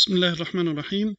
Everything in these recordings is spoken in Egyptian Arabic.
بسم الله الرحمن الرحيم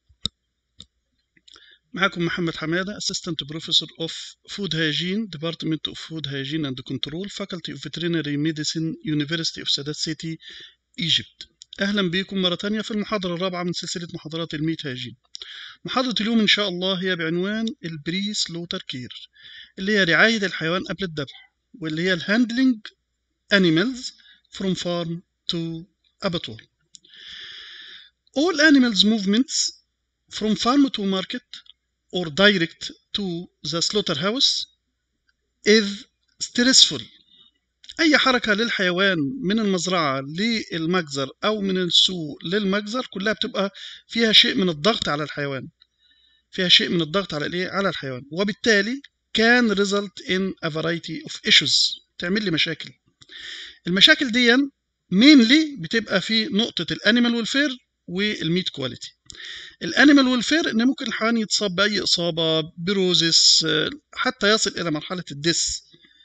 معكم محمد حمادة Assistant Professor of Food Hygiene Department of Food Hygiene and Control Faculty of Veterinary Medicine University of Sadat City Egypt أهلا بكم مرة تانية في المحاضرة الرابعة من سلسلة محاضرات الميت هايجين محاضرة اليوم إن شاء الله هي بعنوان البري سلوتر كير اللي هي رعاية الحيوان قبل الذبح واللي هي الهاندلنج animals from farm to abattoir all animals movements from farm to market or direct to the slaughterhouse is stressful أي حركة للحيوان من المزرعة للمجزر أو من السوق للمجزر كلها بتبقى فيها شيء من الضغط على الحيوان فيها شيء من الضغط على الإيه؟ على الحيوان وبالتالي can result in a variety of issues تعمل لي مشاكل المشاكل دي mainly بتبقى في نقطة الانيمال والفير والميت كواليتي الانيمال والفير ان ممكن الحيوان يتصاب باي اصابه بروزس حتى يصل الى مرحله الدس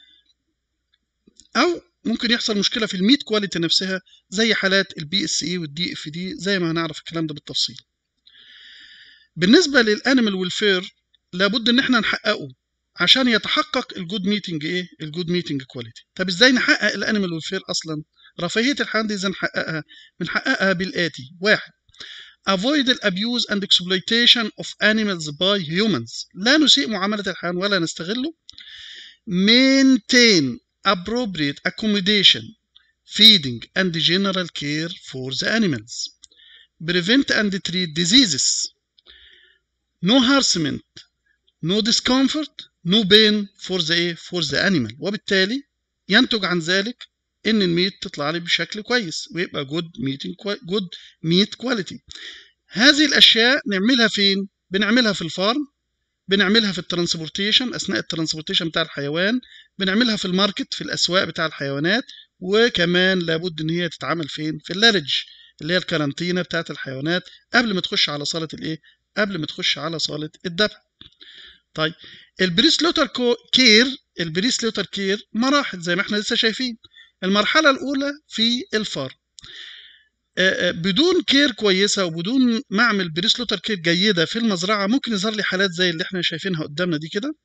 او ممكن يحصل مشكله في الميت كواليتي نفسها زي حالات البي اس اي والدي اف دي زي ما هنعرف الكلام ده بالتفصيل بالنسبه للانيمال والفير لابد ان احنا نحققه عشان يتحقق الجود ميتنج ايه الجود ميتنج كواليتي طب ازاي نحقق الانيمال والفير اصلا رفاهيه الحيوان دي ازاي نحققها بنحققها بالاتي واحد avoid the abuse and exploitation of animals by humans لا نسيء معاملة الحيوان ولا نستغله maintain appropriate accommodation feeding and general care for the animals prevent and treat diseases no harassment no discomfort no pain for the for the animal وبالتالي ينتج عن ذلك ان الميت تطلع لي بشكل كويس ويبقى جود ميتنج جود ميت كواليتي هذه الاشياء نعملها فين بنعملها في الفارم بنعملها في الترانسبورتيشن اثناء الترانسبورتيشن بتاع الحيوان بنعملها في الماركت في الاسواق بتاع الحيوانات وكمان لابد ان هي تتعمل فين في اللارج اللي هي الكارانتينا بتاعت الحيوانات قبل ما تخش على صاله الايه قبل ما تخش على صاله الذبح طيب البريسلوتر كير البريسلوتر كير مراحل زي ما احنا لسه شايفين المرحلة الأولى في الفار بدون كير كويسة وبدون معمل بريسلوتر كير جيدة في المزرعة ممكن يظهر لي حالات زي اللي احنا شايفينها قدامنا دي كده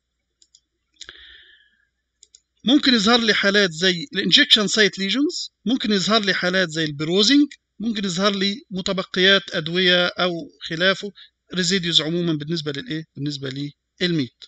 ممكن يظهر لي حالات زي الانجكشن سايت ليجنز ممكن يظهر لي حالات زي البروزنج ممكن يظهر لي متبقيات أدوية أو خلافه ريزيديوز عموما بالنسبة للإيه؟ بالنسبة للميت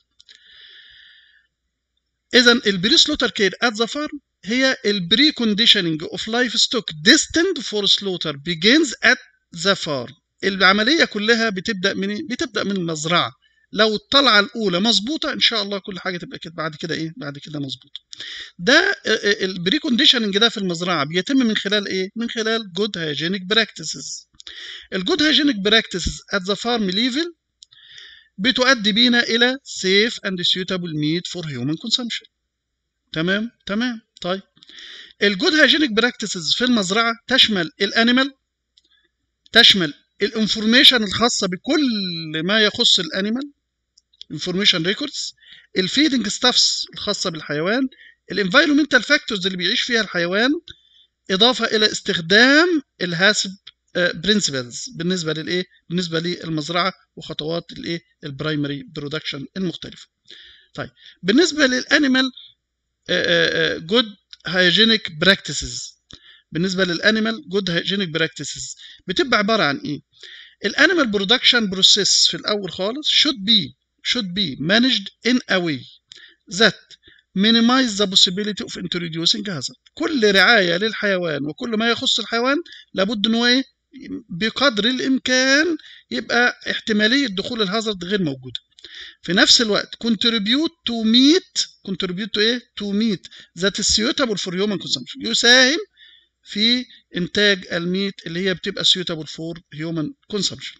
إذا البريسلوتر كير at the farm هي البري كونديشننج اوف لايف ستوك destined فور سلوتر begins at the farm العمليه كلها بتبدا من بتبدا من المزرعه لو الطلعه الاولى مظبوطه ان شاء الله كل حاجه تبقى كده بعد كده ايه بعد كده مظبوطه ده البري كونديشننج ده في المزرعه بيتم من خلال ايه من خلال جود هايجينيك براكتسز الجود هايجينيك براكتسز ات ذا فارم ليفل بتؤدي بينا الى safe and suitable meat for human consumption تمام تمام طيب الجود هايجينيك براكتسز في المزرعه تشمل الانيمال تشمل الانفورميشن الخاصه بكل ما يخص الانيمال انفورميشن ريكوردز الفيدنج ستافس الخاصه بالحيوان الانفايرمنتال فاكتورز اللي بيعيش فيها الحيوان اضافه الى استخدام الهاسب برنسبلز بالنسبه للايه بالنسبه للمزرعه وخطوات الايه البرايمري برودكشن المختلفه طيب بالنسبه للانيمال جود هايجينيك براكتسز بالنسبه للانيمال جود هايجينيك براكتسز بتبقى عباره عن ايه الانيمال برودكشن بروسيس في الاول خالص should be should be managed in a way that minimize the possibility of introducing hazard كل رعايه للحيوان وكل ما يخص الحيوان لابد ان هو ايه بقدر الامكان يبقى احتماليه دخول الهازارد غير موجوده في نفس الوقت contribute to meet contribute to ايه to meet that is suitable for human consumption يساهم في انتاج الميت اللي هي بتبقى suitable for human consumption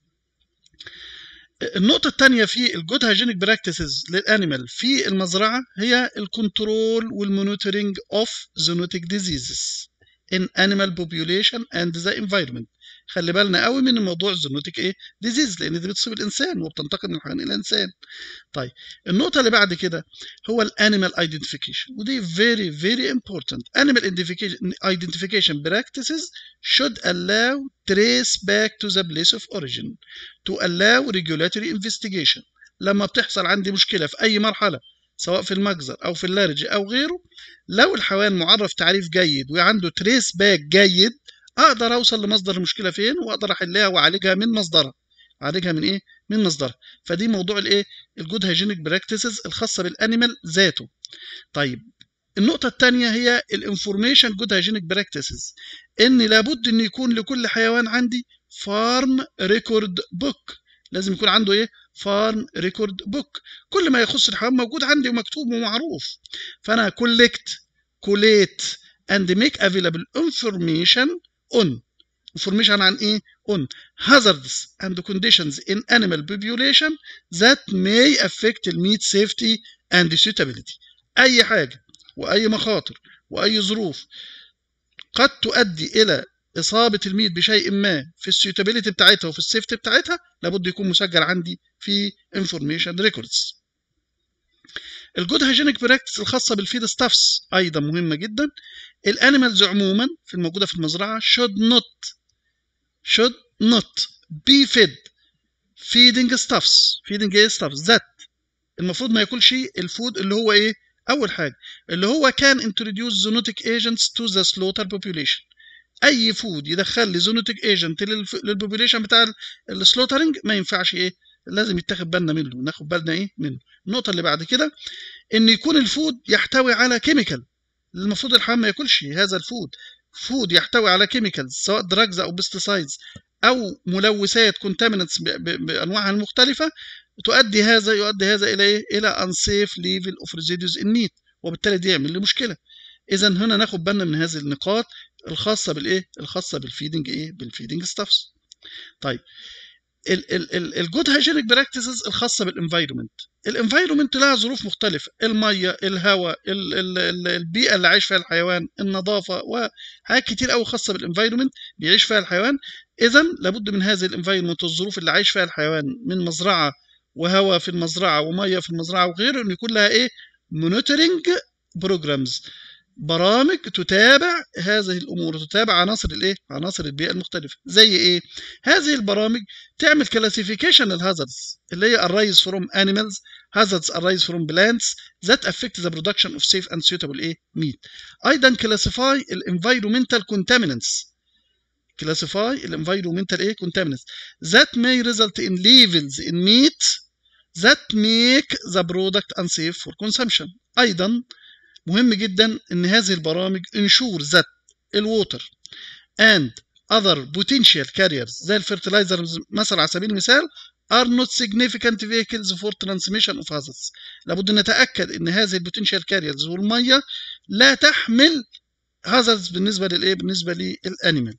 النقطة الثانية في الجود هايجينيك براكتسز للانيمال في المزرعة هي الكنترول والمونيتورنج اوف زونوتيك ديزيزز in animal population and the environment خلي بالنا قوي من موضوع الزونوتيك ايه ديزيز لان دي بتصيب الانسان وبتنتقل من الحيوان الى الانسان طيب النقطه اللي بعد كده هو الانيمال ايدنتيفيكيشن ودي very very important animal identification practices should allow trace back to the place of origin to allow regulatory investigation لما بتحصل عندي مشكله في اي مرحله سواء في المجزر او في اللارج او غيره لو الحيوان معرف تعريف جيد وعنده تريس باك جيد اقدر اوصل لمصدر المشكله فين واقدر احلها واعالجها من مصدرها اعالجها من ايه من مصدرها فدي موضوع الايه الجود هايجينيك براكتسز الخاصه بالانيمال ذاته طيب النقطة الثانية هي الانفورميشن جود هايجينيك براكتسز ان لابد ان يكون لكل حيوان عندي فارم ريكورد بوك لازم يكون عنده ايه فارم ريكورد بوك كل ما يخص الحيوان موجود عندي ومكتوب ومعروف فانا كولكت كوليت and make available information on information عن ايه on hazards and conditions in animal population that may affect the meat safety and suitability اي حاجه واي مخاطر واي ظروف قد تؤدي الى اصابه الميت بشيء ما في السيوتابيليتي بتاعتها وفي السيفتي بتاعتها لابد يكون مسجل عندي في انفورميشن ريكوردز الجود هايجينيك براكتس الخاصه بالفيد ستافس ايضا مهمه جدا الانيمالز عموما في الموجوده في المزرعه should not should not be fed feeding stuffs feeding ايه stuffs ذات المفروض ما ياكلش الفود اللي هو ايه اول حاجه اللي هو كان introduce zoonotic agents to the slaughter population اي فود يدخل لي زونوتيك ايجنت للبوبوليشن بتاع السلوترنج ما ينفعش ايه لازم يتاخد بالنا منه ناخد بالنا ايه منه النقطه اللي بعد كده ان يكون الفود يحتوي على كيميكال المفروض الحيوان ما ياكلش هذا الفود فود يحتوي على كيميكالز سواء دراجز او بيستيسايدز او ملوثات كونتامينتس بانواعها المختلفه تؤدي هذا يؤدي هذا الى ايه الى انسيف ليفل اوف ريزيدوز ان ميت وبالتالي دي يعمل لي مشكله اذا هنا ناخد بالنا من هذه النقاط الخاصه بالايه الخاصه بالفيدنج ايه بالفيدنج ستافس طيب الجود هايجينيك براكتسز الخاصه بالانفايرمنت الانفايرمنت لها ظروف مختلفه الميه الهواء البيئه اللي عايش فيها الحيوان النظافه وحاجات كتير قوي خاصه بالانفايرمنت بيعيش فيها الحيوان اذا لابد من هذه الانفايرمنت والظروف اللي عايش فيها الحيوان من مزرعه وهواء في المزرعه وميه في المزرعه وغيره ان يكون لها ايه مونيتورنج بروجرامز برامج تتابع هذه الامور تتابع عناصر الايه عناصر البيئه المختلفه زي ايه هذه البرامج تعمل كلاسيفيكيشن للهازاردز اللي هي arise from animals hazards arise from plants that affect the production of safe and suitable ايه meat ايضا classify الانفيرومنتال contaminants classify الانفيرومنتال ايه contaminants that may result in levels in meat that make the product unsafe for consumption ايضا مهم جدا ان هذه البرامج ensure that الووتر and other potential carriers زي الفيرتلايزر مثلا على سبيل المثال are not significant vehicles for transmission of hazards لابد ان نتاكد ان هذه البوتنشال كاريرز والميه لا تحمل hazards بالنسبه للايه بالنسبه للانيمال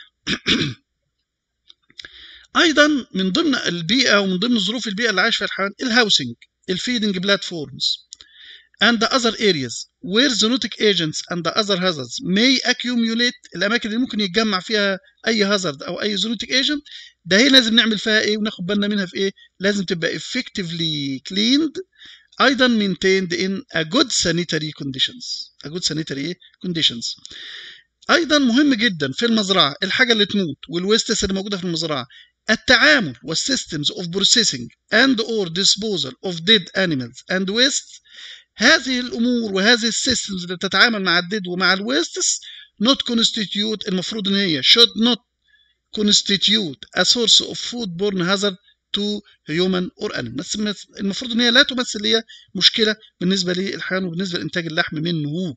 ايضا من ضمن البيئه ومن ضمن ظروف البيئه اللي عايش فيها الحيوان الهاوسنج الفيدنج بلاتفورمز and the other areas where zoonotic agents and the other hazards may accumulate الاماكن اللي ممكن يتجمع فيها اي هازارد او اي zoonotic agent ده هي لازم نعمل فيها ايه وناخد بالنا منها في ايه لازم تبقى effectively cleaned ايضا maintained in a good sanitary conditions a good sanitary conditions ايضا مهم جدا في المزرعه الحاجه اللي تموت والويستس اللي موجوده في المزرعه التعامل والsystems of processing and or disposal of dead animals and waste هذه الامور وهذه السيستمز اللي بتتعامل مع الديد ومع الويستس not constitute المفروض ان هي should not constitute a source of foodborne hazard to human or animal المفروض ان هي لا تمثل هي مشكله بالنسبه للحيوان وبالنسبه لانتاج اللحم منه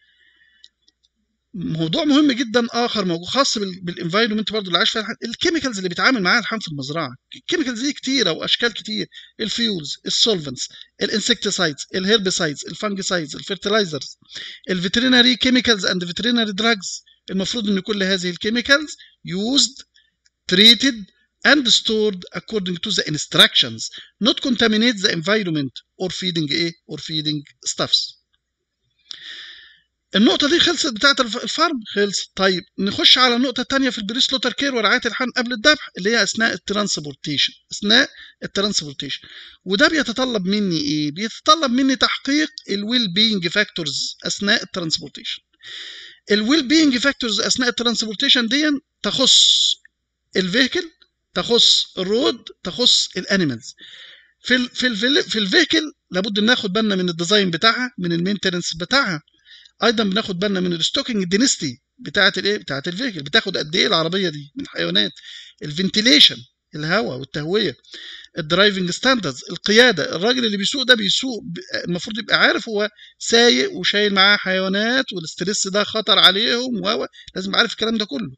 موضوع مهم جدا اخر موضوع خاص بالانفايرمنت برضه اللي عايش فيها الكيميكالز اللي بيتعامل معاها الحيوان في المزرعه الكيميكالز دي كتيره واشكال كتير الفيولز السولفنتس الانسكتيسايدز الهيربيسايدز الفانجيسايدز الفيرتلايزرز الفيترينري كيميكالز اند فيترينري دراجز المفروض ان كل هذه الكيميكالز used treated and stored according to the instructions not contaminate the environment or feeding ايه or feeding stuffs النقطة دي خلصت بتاعة الف- الفارم خلصت طيب نخش على النقطة الثانية في البري سلوتر كير ورعاية الحمل قبل الذبح اللي هي أثناء الترانسبورتيشن أثناء الترانسبورتيشن وده بيتطلب مني إيه؟ بيتطلب مني تحقيق الويل بينج فاكتورز أثناء الترانسبورتيشن الويل بينج فاكتورز أثناء الترانسبورتيشن دي تخص الفيهكل تخص الرود تخص الانيمالز في ال في ال في الفيهكل لابد ان ناخد بالنا من الديزاين بتاعها من المينتنس بتاعها ايضا بناخد بالنا من الستوكينج دينستي بتاعه الايه بتاعه الفيهكل بتاخد قد ايه العربيه دي من الحيوانات الفنتيليشن الهواء والتهويه الدرايفنج ستاندردز القياده الراجل اللي بيسوق ده بيسوق ب- المفروض يبقى عارف هو سايق وشايل معاه حيوانات والاسترس ده خطر عليهم و لازم يبقى عارف الكلام ده كله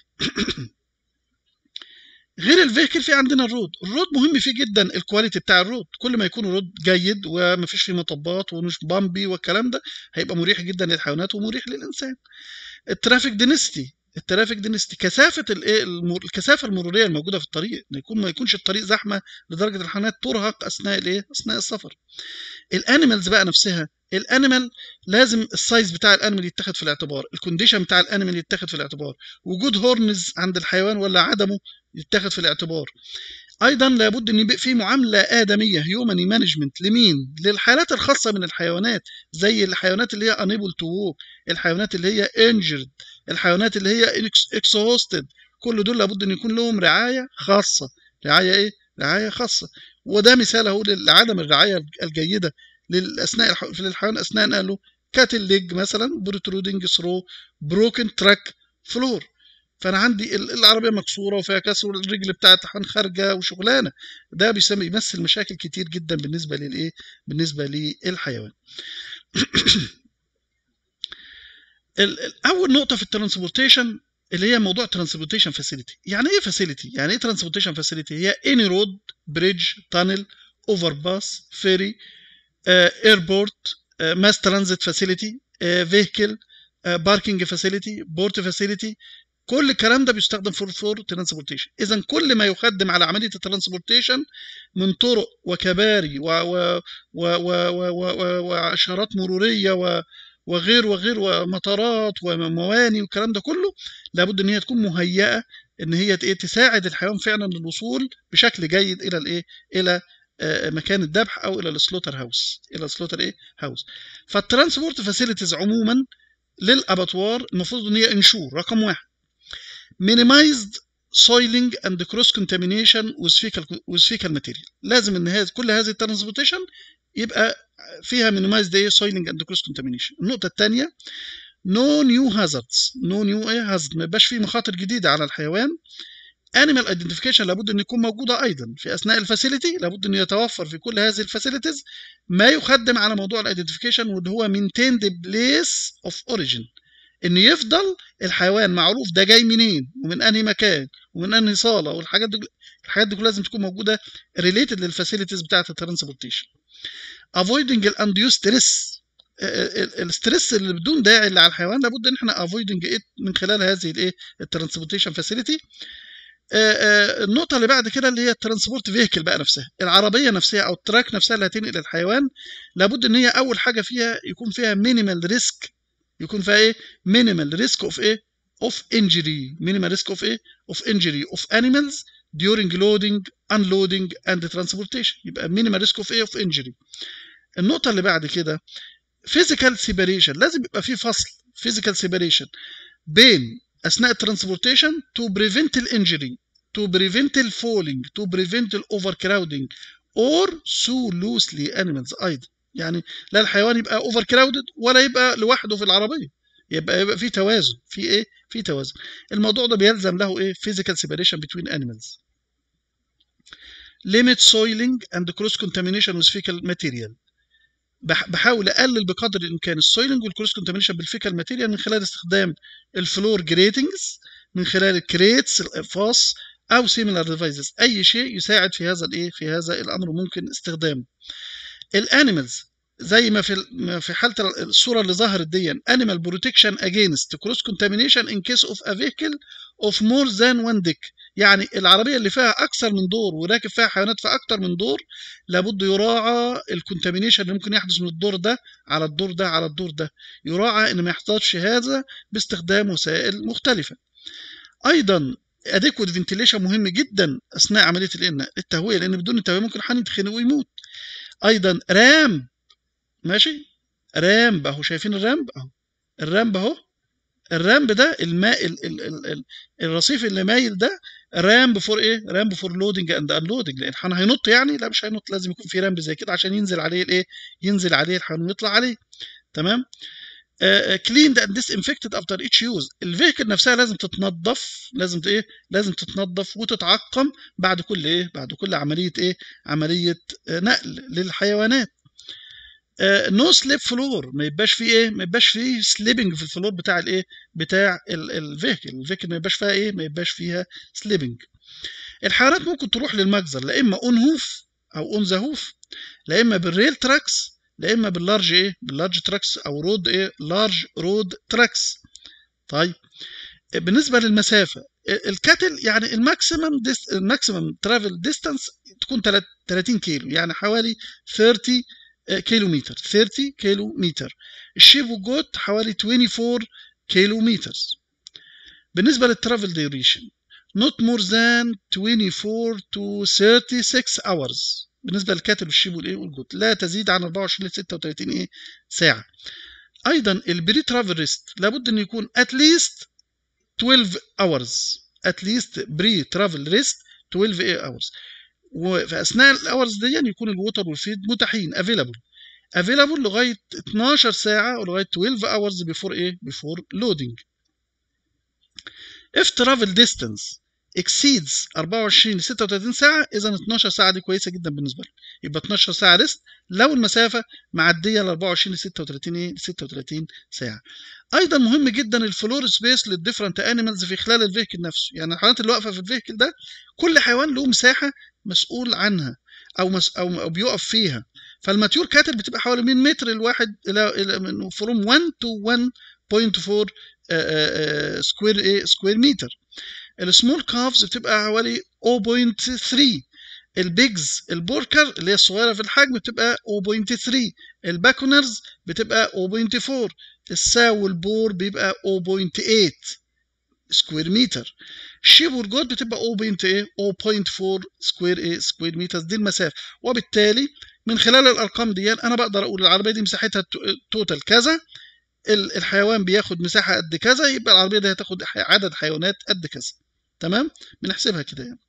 غير الفيهكل في عندنا الرود الرود مهم فيه جدا الكواليتي بتاع الرود كل ما يكون الرود جيد ومفيش فيه مطبات ومش بامبي والكلام ده هيبقى مريح جدا للحيوانات ومريح للانسان الترافيك دينستي الترافيك دينستي كثافه الايه المر... الكثافه المروريه الموجوده في الطريق ما يكون ما يكونش الطريق زحمه لدرجه الحيوانات ترهق اثناء الايه اثناء السفر الانيمالز بقى نفسها الانيمال لازم السايز بتاع الانيمال يتاخد في الاعتبار الكونديشن بتاع الانيمال يتاخد في الاعتبار وجود هورنز عند الحيوان ولا عدمه يتاخد في الاعتبار ايضا لابد ان يبقى في معامله ادميه هيوماني مانجمنت لمين للحالات الخاصه من الحيوانات زي الحيوانات اللي هي unable to walk الحيوانات اللي هي injured الحيوانات اللي هي exhausted كل دول لابد ان يكون لهم رعايه خاصه رعايه ايه رعايه خاصه وده مثال اهو لعدم الرعايه الجيده للاثناء الح... للحيوان اثناء نقله كاتل ليج مثلا بروترودنج ثرو بروكن تراك فلور فانا عندي العربيه مكسوره وفيها كسر والرجل بتاعت خارجه وشغلانه ده بيسمى يمثل مشاكل كتير جدا بالنسبه للايه بالنسبه للحيوان اول نقطه في الترانسبورتيشن اللي هي موضوع ترانسبورتيشن فاسيلتي يعني ايه فاسيلتي يعني ايه ترانسبورتيشن فاسيلتي هي اني رود بريدج تانل اوفر باس فيري ايربورت ماس ترانزيت فاسيلتي فيهكل باركينج فاسيلتي بورت فاسيلتي كل الكلام ده بيستخدم فور فور ترانسبورتيشن اذا كل ما يخدم على عمليه الترانسبورتيشن من طرق وكباري واشارات مروريه و وغير وغير ومطارات ومواني والكلام ده كله لابد ان هي تكون مهيئه ان هي تساعد الحيوان فعلا للوصول بشكل جيد الى الايه الى مكان الذبح او الى السلوتر هاوس الى السلوتر ايه هاوس فالترانسبورت فاسيلتيز عموما للاباتوار المفروض ان هي انشور رقم واحد minimized soiling and cross contamination with fecal with fecal material لازم ان هذه كل هذه الترانسبورتيشن يبقى فيها minimized ايه soiling and cross contamination النقطه الثانيه no new hazards no new ايه hazard ما يبقاش فيه مخاطر جديده على الحيوان animal identification لابد ان يكون موجوده ايضا في اثناء الفاسيلتي لابد ان يتوفر في كل هذه الفاسيلتيز ما يخدم على موضوع الايدنتيفيكيشن واللي هو maintained place of origin ان يفضل الحيوان معروف ده جاي منين ومن انهي مكان ومن انهي صاله والحاجات دي الحاجات دي كلها لازم تكون موجوده ريليتد للفاسيلتيز بتاعه الترانسبورتيشن avoiding الانديو ستريس الستريس اللي بدون داعي اللي على الحيوان لابد ان احنا افويدنج ايه من خلال هذه الايه الترانسبورتيشن فاسيلتي النقطة اللي بعد كده اللي هي الترانسبورت فيهكل بقى نفسها، العربية نفسها أو التراك نفسها اللي هتنقل الحيوان لابد إن هي أول حاجة فيها يكون فيها مينيمال ريسك يكون فيها إيه؟ مينيمال ريسك أوف إيه؟ أوف إنجري، مينيمال ريسك أوف إيه؟ أوف إنجري أوف أنيمالز during loading, unloading and transportation يبقى مينيمال ريسك أوف إيه؟ أوف إنجري. النقطة اللي بعد كده فيزيكال سيبريشن لازم يبقى في فصل فيزيكال سيبريشن بين اثناء الترانسبورتيشن تو بريفنت الانجري تو بريفنت الفولينج تو بريفنت الاوفر كراودنج اور سو لوسلي انيمالز ايضا يعني لا الحيوان يبقى اوفر كراودد ولا يبقى لوحده في العربيه يبقى يبقى في توازن في ايه في توازن الموضوع ده بيلزم له ايه فيزيكال سيبريشن بتوين انيمالز limit soiling and cross contamination with fecal material بحاول اقلل بقدر الامكان السويلنج والكروس كونتامينيشن بالفيكال ماتيريال من خلال استخدام الفلور جريتنجز من خلال الكريتس الاقفاص او سيميلار ديفايسز اي شيء يساعد في هذا الايه في هذا الامر ممكن استخدامه الانيمالز زي ما في في حاله الصوره اللي ظهرت دي animal protection against cross contamination in case of a vehicle of more than one deck يعني العربيه اللي فيها اكثر من دور وراكب فيها حيوانات في اكثر من دور لابد يراعى الكونتامينيشن اللي ممكن يحدث من الدور ده على الدور ده على الدور ده يراعى ان ما يحصلش هذا باستخدام وسائل مختلفه ايضا اديكوت فنتيليشن مهم جدا اثناء عمليه التهويه لان بدون التهويه ممكن الحيوان يتخنق ويموت ايضا رام ماشي رامب اهو شايفين الرامب اهو الرامب اهو الرامب ده الماء ال ال ال ال الرصيف اللي مايل ده رامب فور ايه رامب فور لودنج اند انلودنج لان الحيوان هينط يعني لا مش هينط لازم يكون في رامب زي كده عشان ينزل عليه الايه ينزل عليه الحيوان ويطلع عليه تمام كليند اند ديس انفكتد افتر ايتش يوز الفيكل نفسها لازم تتنظف لازم ايه لازم تتنظف وتتعقم بعد كل ايه بعد كل عمليه ايه عمليه نقل للحيوانات نو سليب فلور ما يبقاش فيه ايه ما يبقاش فيه سليبنج في الفلور بتاع الايه بتاع الفيكل الفيكل ما يبقاش فيها ايه ما يبقاش فيها سليبنج الحيوانات ممكن تروح للمجزر لا اما اون هوف او اون ذا هوف لا اما بالريل تراكس لا اما باللارج ايه باللارج تراكس او رود ايه لارج رود تراكس طيب بالنسبه للمسافه الكاتل يعني الماكسيمم ديست الماكسيمم ترافل ديستانس تكون 30 كيلو يعني حوالي 30 كيلو متر 30 كيلو متر الشيب والجوت حوالي 24 كيلو متر بالنسبه للترافل ديوريشن not more than 24 to 36 hours بالنسبه للكاتل والشيب والايه والجوت لا تزيد عن 24 ل 36 ايه ساعه ايضا البري ترافل ريست لابد ان يكون at least 12 hours at least بري ترافل ريست 12 ايه hours وفي اثناء الاورز دي يكون الووتر والفيد متاحين افيلابل افيلابل لغايه 12 ساعه ولغايه 12 hours بيفور ايه بيفور لودنج if travel distance exceeds 24 ل 36 ساعه اذا 12 ساعه دي كويسه جدا بالنسبه له يبقى 12 ساعه ريست لو المسافه معديه ل 24 ل 36 ايه 36 ساعه ايضا مهم جدا الفلور سبيس للديفرنت انيمالز في خلال الفيهكل نفسه يعني الحيوانات اللي واقفه في الفيهكل ده كل حيوان له مساحه مسؤول عنها او مس او, أو بيقف فيها فالماتيور كاتل بتبقى حوالي من متر الواحد الى الى من فروم 1 تو 1.4 سكوير ايه سكوير متر السمول كافز بتبقى حوالي 0.3 البيجز البوركر اللي هي الصغيره في الحجم بتبقى 0.3 الباكونرز بتبقى 0.4 الساو والبور بيبقى 0.8 سكوير متر الشيب والجود بتبقى 0.4 سكوير ايه سكوير متر دي المسافه وبالتالي من خلال الارقام دي انا بقدر اقول العربيه دي مساحتها توتال كذا الحيوان بياخد مساحه قد كذا يبقى العربيه دي هتاخد عدد حيوانات قد كذا تمام بنحسبها كده يعني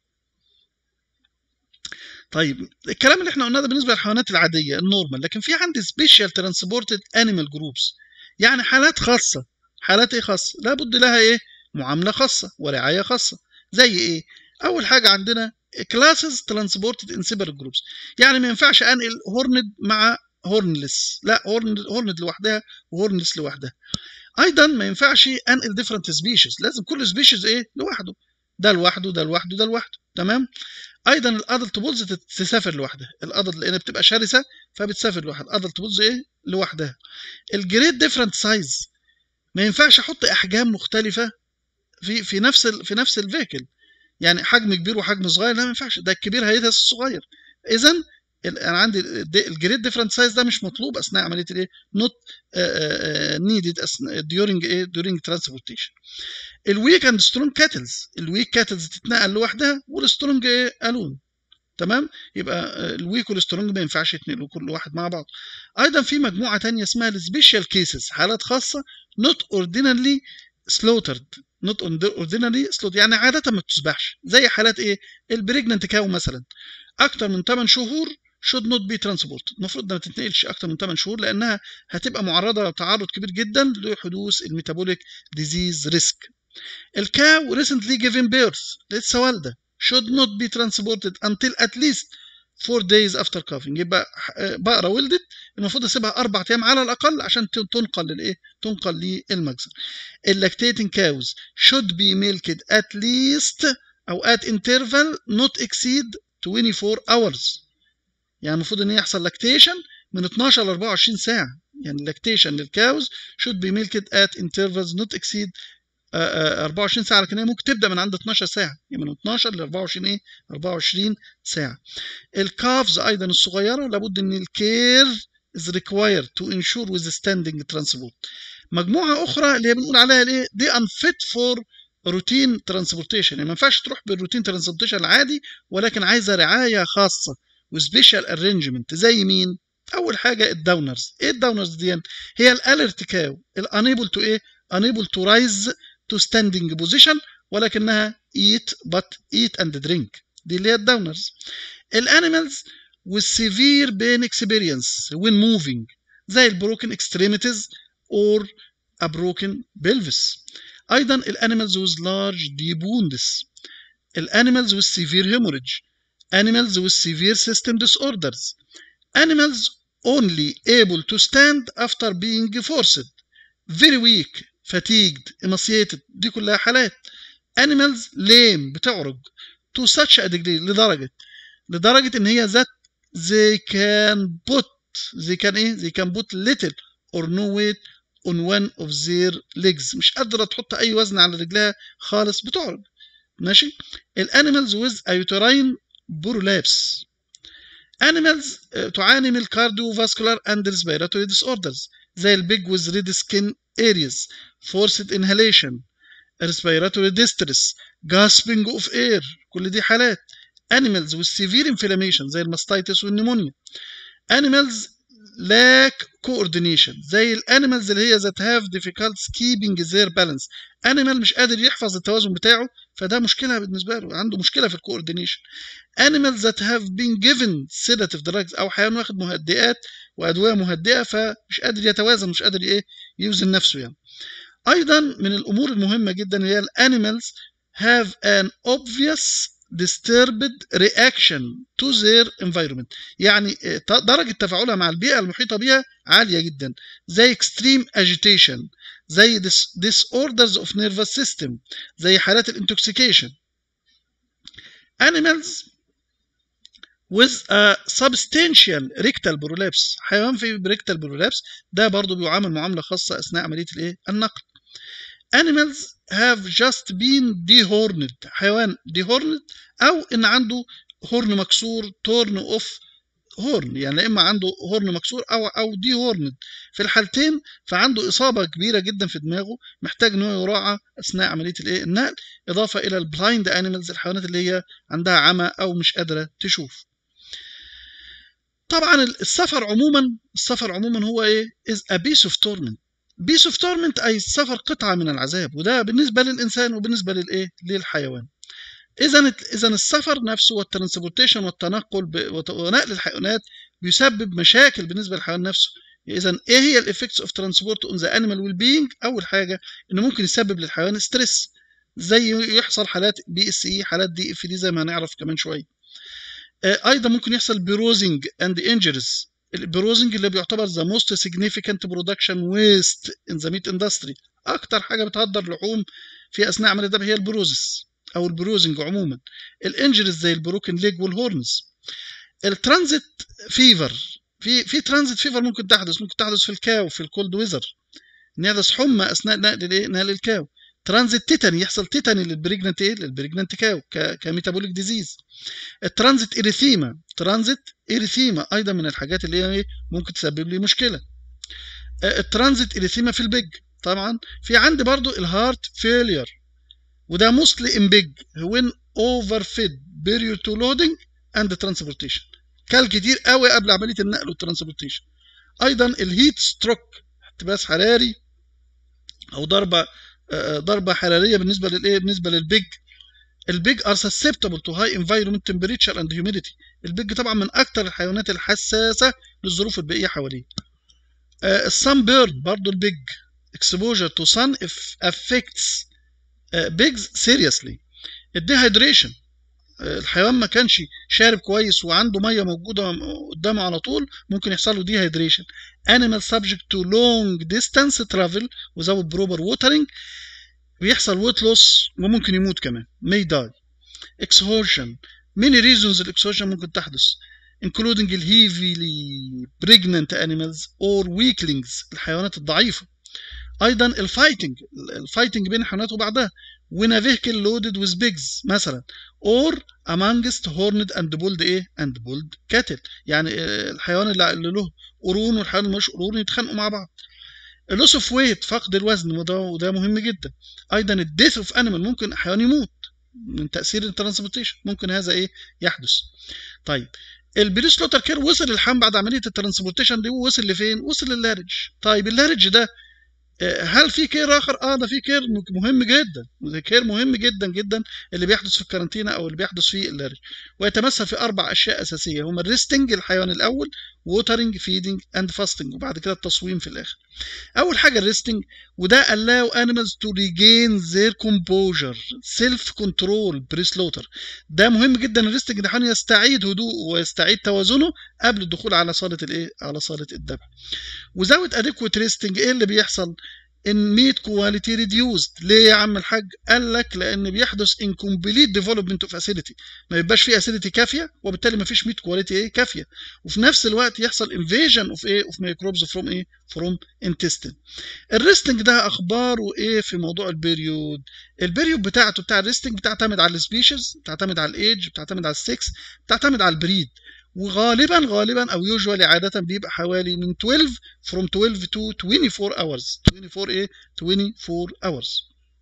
طيب الكلام اللي احنا قلناه ده بالنسبه للحيوانات العاديه النورمال لكن في عندي سبيشال ترانسبورتد انيمال جروبس يعني حالات خاصه حالات ايه خاصه لابد لها ايه معامله خاصه ورعايه خاصه زي ايه اول حاجه عندنا كلاسز ترانسبورتد ان سيبريت جروبس يعني ما ينفعش انقل هورند مع هورنلس لا هورند هورند لوحدها وهورنلس لوحدها ايضا ما ينفعش انقل ديفرنت سبيشيز لازم كل سبيشيز ايه لوحده ده لوحده ده لوحده ده لوحده تمام ايضا الادلت بولز تسافر لوحدها الادلت لان بتبقى شرسه فبتسافر لوحدها الادلت بولز ايه لوحدها الجريد ديفرنت سايز ما ينفعش احط احجام مختلفه في في نفس ال في نفس الفيكل يعني حجم كبير وحجم صغير لا ما ينفعش ده الكبير هيدهس الصغير اذا انا عندي الجريد ديفرنت سايز ده مش مطلوب اثناء عمليه الايه نوت نيدد ديورنج ايه ديورنج ترانسبورتيشن الويك اند سترونج كاتلز الويك كاتلز تتنقل لوحدها والسترونج ايه الون تمام يبقى الويك والسترونج ما ينفعش يتنقلوا كل واحد مع بعض ايضا في مجموعه تانية اسمها السبيشال كيسز حالات خاصه نوت اوردينالي سلوترد نوت اوردينالي سلوت يعني عاده ما بتسبحش زي حالات ايه البريجننت كاو مثلا اكتر من 8 شهور should not be transported المفروض ما تتنقلش اكتر من 8 شهور لانها هتبقى معرضه لتعرض كبير جدا لحدوث الميتابوليك ديزيز ريسك الكاو recently given birth لسه والده should not be transported until at least 4 days after calving يبقى بقره ولدت المفروض اسيبها اربع ايام على الاقل عشان تنقل للايه تنقل للمجزر اللاكتيتنج كاوز should be milked at least او at interval not exceed 24 hours يعني المفروض ان يحصل لاكتيشن من 12 ل 24 ساعه يعني اللاكتيشن للكاوز should be milked at intervals not exceed آه، آه، 24 ساعه لكن هي ممكن تبدا من عند 12 ساعه يعني من 12 ل 24 ايه 24 ساعه الكافز ايضا الصغيره لابد ان الكير is required to ensure withstanding transport مجموعه اخرى اللي هي بنقول عليها الايه دي unfit for روتين ترانسبورتيشن يعني ما ينفعش تروح بالروتين ترانسبورتيشن العادي ولكن عايزه رعايه خاصه وسبيشال ارينجمنت زي مين اول حاجه الداونرز ايه الداونرز دي هي الالرت كاو الانيبل تو ايه unable to rise to standing position ولكنها eat but eat and drink دي اللي هي الداونرز الانيمالز with severe pain experience when moving زي البروكن extremities or a broken pelvis ايضا الانيمالز with large deep wounds الانيمالز with severe hemorrhage animals with severe system disorders animals only able to stand after being forced very weak fatigued emaciated دي كلها حالات animals lame بتعرج to such a degree لدرجة لدرجة ان هي ذات they can put they can ايه they can put little or no weight on one of their legs مش قادرة تحط اي وزن على رجلها خالص بتعرج ماشي الانيمالز with a uterine prolapse animals تعاني من cardiovascular and respiratory disorders زي البيج with red skin areas forced inhalation respiratory distress gasping of air كل دي حالات animals with severe inflammation زي الماستيتس والنمونيا animals lack coordination زي الانيمالز اللي هي that have difficulties keeping their balance animal مش قادر يحفظ التوازن بتاعه فده مشكله بالنسبه له عنده مشكله في الكوردينيشن animals that have been given sedative drugs او حيوان واخد مهدئات وادويه مهدئه فمش قادر يتوازن مش قادر ايه يوزن نفسه يعني ايضا من الامور المهمه جدا هي الانيمالز have an obvious disturbed reaction to their environment يعني درجة تفاعلها مع البيئة المحيطة بها عالية جدا زي extreme agitation زي disorders of nervous system زي حالات الانتوكسيكيشن animals with a substantial rectal prolapse حيوان في rectal prolapse ده برضو بيعامل معاملة خاصة أثناء عملية الإيه؟ النقل animals have just been dehorned حيوان dehorned أو إن عنده هورن مكسور torn off هورن يعني إما عنده هورن مكسور أو أو دي هورند في الحالتين فعنده إصابة كبيرة جدا في دماغه محتاج إن هو يراعى أثناء عملية الإيه النقل إضافة إلى البلايند أنيمالز الحيوانات اللي هي عندها عمى أو مش قادرة تشوف طبعا السفر عموما السفر عموما هو ايه is a piece of torment piece of torment اي السفر قطعه من العذاب وده بالنسبه للانسان وبالنسبه للايه للحيوان اذا اذا السفر نفسه والترانسبورتيشن والتنقل ونقل الحيوانات بيسبب مشاكل بالنسبه للحيوان نفسه اذا ايه هي الافكتس اوف ترانسبورت اون ذا انيمال ويل بينج اول حاجه انه ممكن يسبب للحيوان ستريس زي يحصل حالات بي اس اي حالات دي اف دي زي ما هنعرف كمان شويه ايضا ممكن يحصل بيروزنج اند انجريز البيروزنج اللي بيعتبر ذا موست سيجنيفيكانت برودكشن ويست ان ذا ميت اندستري اكتر حاجه بتهدر لحوم في اثناء عمليه الذبح هي البروزس او البروزنج عموما الانجريز زي البروكن ليج والهورنز الترانزيت فيفر في في ترانزيت فيفر ممكن تحدث ممكن تحدث في الكاو في الكولد ويزر ان يحدث حمى اثناء نقل الايه نقل الكاو ترانزيت تيتاني يحصل تيتاني للبريجننت ايه للبريجننت كاو كميتابوليك ديزيز الترانزيت اريثيما ترانزيت اريثيما ايضا من الحاجات اللي هي ممكن تسبب لي مشكله الترانزيت اريثيما في البيج طبعا في عندي برضو الهارت فيلير وده موستلي ان بيج وين اوفر فيد بيريود تو لودنج اند ترانسبورتيشن كل كتير قوي قبل عمليه النقل والترانسبورتيشن ايضا الهيت ستروك احتباس حراري او ضربه ضربه حراريه بالنسبه للايه بالنسبه للبيج البيج ار susceptible to high environment temperature and humidity البيج طبعا من اكتر الحيوانات الحساسه للظروف البيئيه حواليه السان بيرن برضو البيج exposure to sun affects pigs seriously الديهايدريشن الحيوان ما كانش شارب كويس وعنده ميه موجوده قدامه على طول ممكن يحصل له ديهايدريشن animal subject to long distance travel without proper watering بيحصل ويت لوس وممكن يموت كمان may die exhaustion many reasons الاكسهوشن ممكن تحدث including heavily pregnant animals or weaklings الحيوانات الضعيفه ايضا الفايتنج الفايتنج بين الحيوانات وبعضها when a vehicle loaded with pigs مثلا or amongst horned and bulled ايه and bulled cattle يعني الحيوان اللي له قرون والحيوان اللي مش قرون يتخانقوا مع بعض اللوس اوف ويت فقد الوزن وده وده مهم جدا ايضا الديث اوف انيمال ممكن حيوان يموت من تاثير الترانسبورتيشن ممكن هذا ايه يحدث طيب البري سلوتر كير وصل الحام بعد عمليه الترانسبورتيشن دي ووصل لفين وصل لللارج طيب اللارج ده هل في كير اخر اه ده في كير مهم جدا كير مهم جدا جدا اللي بيحدث في الكارانتينا او اللي بيحدث في اللارج ويتمثل في اربع اشياء اساسيه هما الريستنج الحيوان الاول ووترنج فيدنج اند فاستنج وبعد كده التصويم في الاخر اول حاجه الريستنج وده allow animals to regain their composure self control pre slaughter ده مهم جدا الريستنج ده يستعيد هدوءه ويستعيد توازنه قبل الدخول على صاله الايه على صاله الذبح وزود adequate resting ايه اللي بيحصل ان ميت كواليتي ريديوزد ليه يا عم الحاج قال لك لان بيحدث incomplete ديفلوبمنت اوف اسيديتي ما يبقاش في اسيديتي كافيه وبالتالي ما فيش ميت كواليتي ايه كافيه وفي نفس الوقت يحصل انفيجن اوف ايه اوف ميكروبز فروم ايه فروم انتستين الريستنج ده اخباره ايه في موضوع البيريود البيريود بتاعته بتاع الريستنج بتعتمد على السبيشيز بتعتمد على الايدج بتعتمد على السكس بتعتمد على البريد وغالبا غالبا او يوجوالي عاده بيبقى حوالي من 12 from 12 to 24 hours 24 ايه 24 hours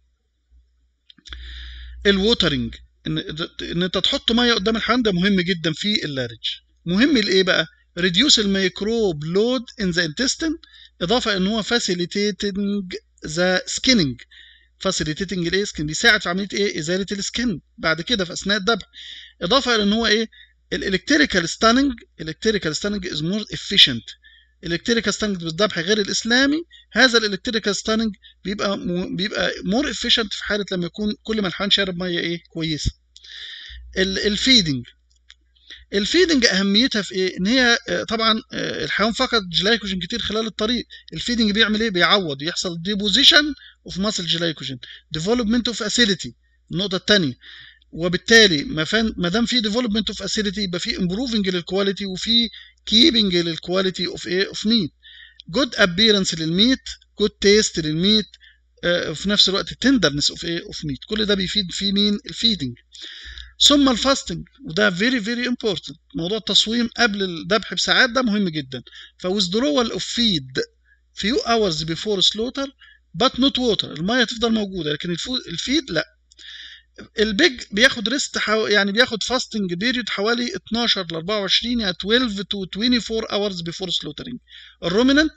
الووترنج ان ان انت تحط ميه قدام الحيوان ده مهم جدا في اللارج مهم لايه بقى reduce الميكروب لود in the intestine اضافه ان هو facilitating the skinning facilitating الايه سكين بيساعد في عمليه ايه ازاله السكن بعد كده في اثناء الذبح اضافه الى ان هو ايه الالكتريكال ستاننج الالكتريكال ستاننج از مور افيشنت الالكتريكال ستاننج بالذبح غير الاسلامي هذا الالكتريكال ستاننج بيبقى م... بيبقى مور افيشنت في حاله لما يكون كل ما الحيوان شارب ميه ايه كويسه الفيدنج الفيدنج اهميتها في ايه ان هي طبعا الحيوان فقد جلايكوجين كتير خلال الطريق الفيدنج بيعمل ايه بيعوض يحصل ديبوزيشن اوف ماسل جلايكوجين ديفلوبمنت اوف اسيديتي النقطه الثانيه وبالتالي ما دام في ديفلوبمنت اوف اسيديتي يبقى في امبروفنج للكواليتي وفي كيبنج للكواليتي اوف ايه اوف ميت جود ابيرنس للميت جود تيست للميت في نفس الوقت تندرنس اوف ايه اوف ميت كل ده بيفيد في مين الفيدنج ثم الفاستنج وده فيري فيري امبورتنت موضوع التصويم قبل الذبح بساعات ده مهم جدا فويزدرول اوف فيد few hours before slaughter but not water الميه تفضل موجوده لكن الفيد لا البيج بياخد ريست حو... يعني بياخد فاستنج بيريود حوالي 12 ل 24 يعني 12 to 24 hours before slaughtering الرومينانت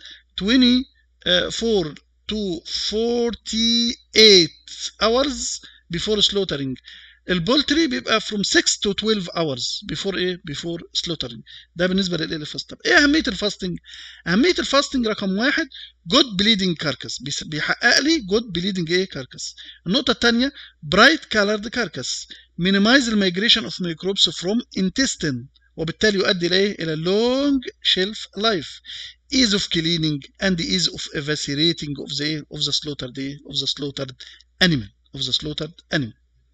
24 to 48 hours before slaughtering البولتري بيبقى from 6 to 12 hours before ايه before slaughtering ده بالنسبه للاليفاست طب ايه اهميه الفاستنج اهميه الفاستنج رقم واحد جود بليدنج كاركس بيحقق لي جود بليدنج ايه كاركس النقطه الثانيه برايت كالرد كاركس minimize الميجريشن اوف ميكروبس فروم intestine وبالتالي يؤدي الى الى لونج شيلف لايف ease of cleaning and ease of evacuating of the of the slaughtered of the slaughtered animal of the slaughtered animal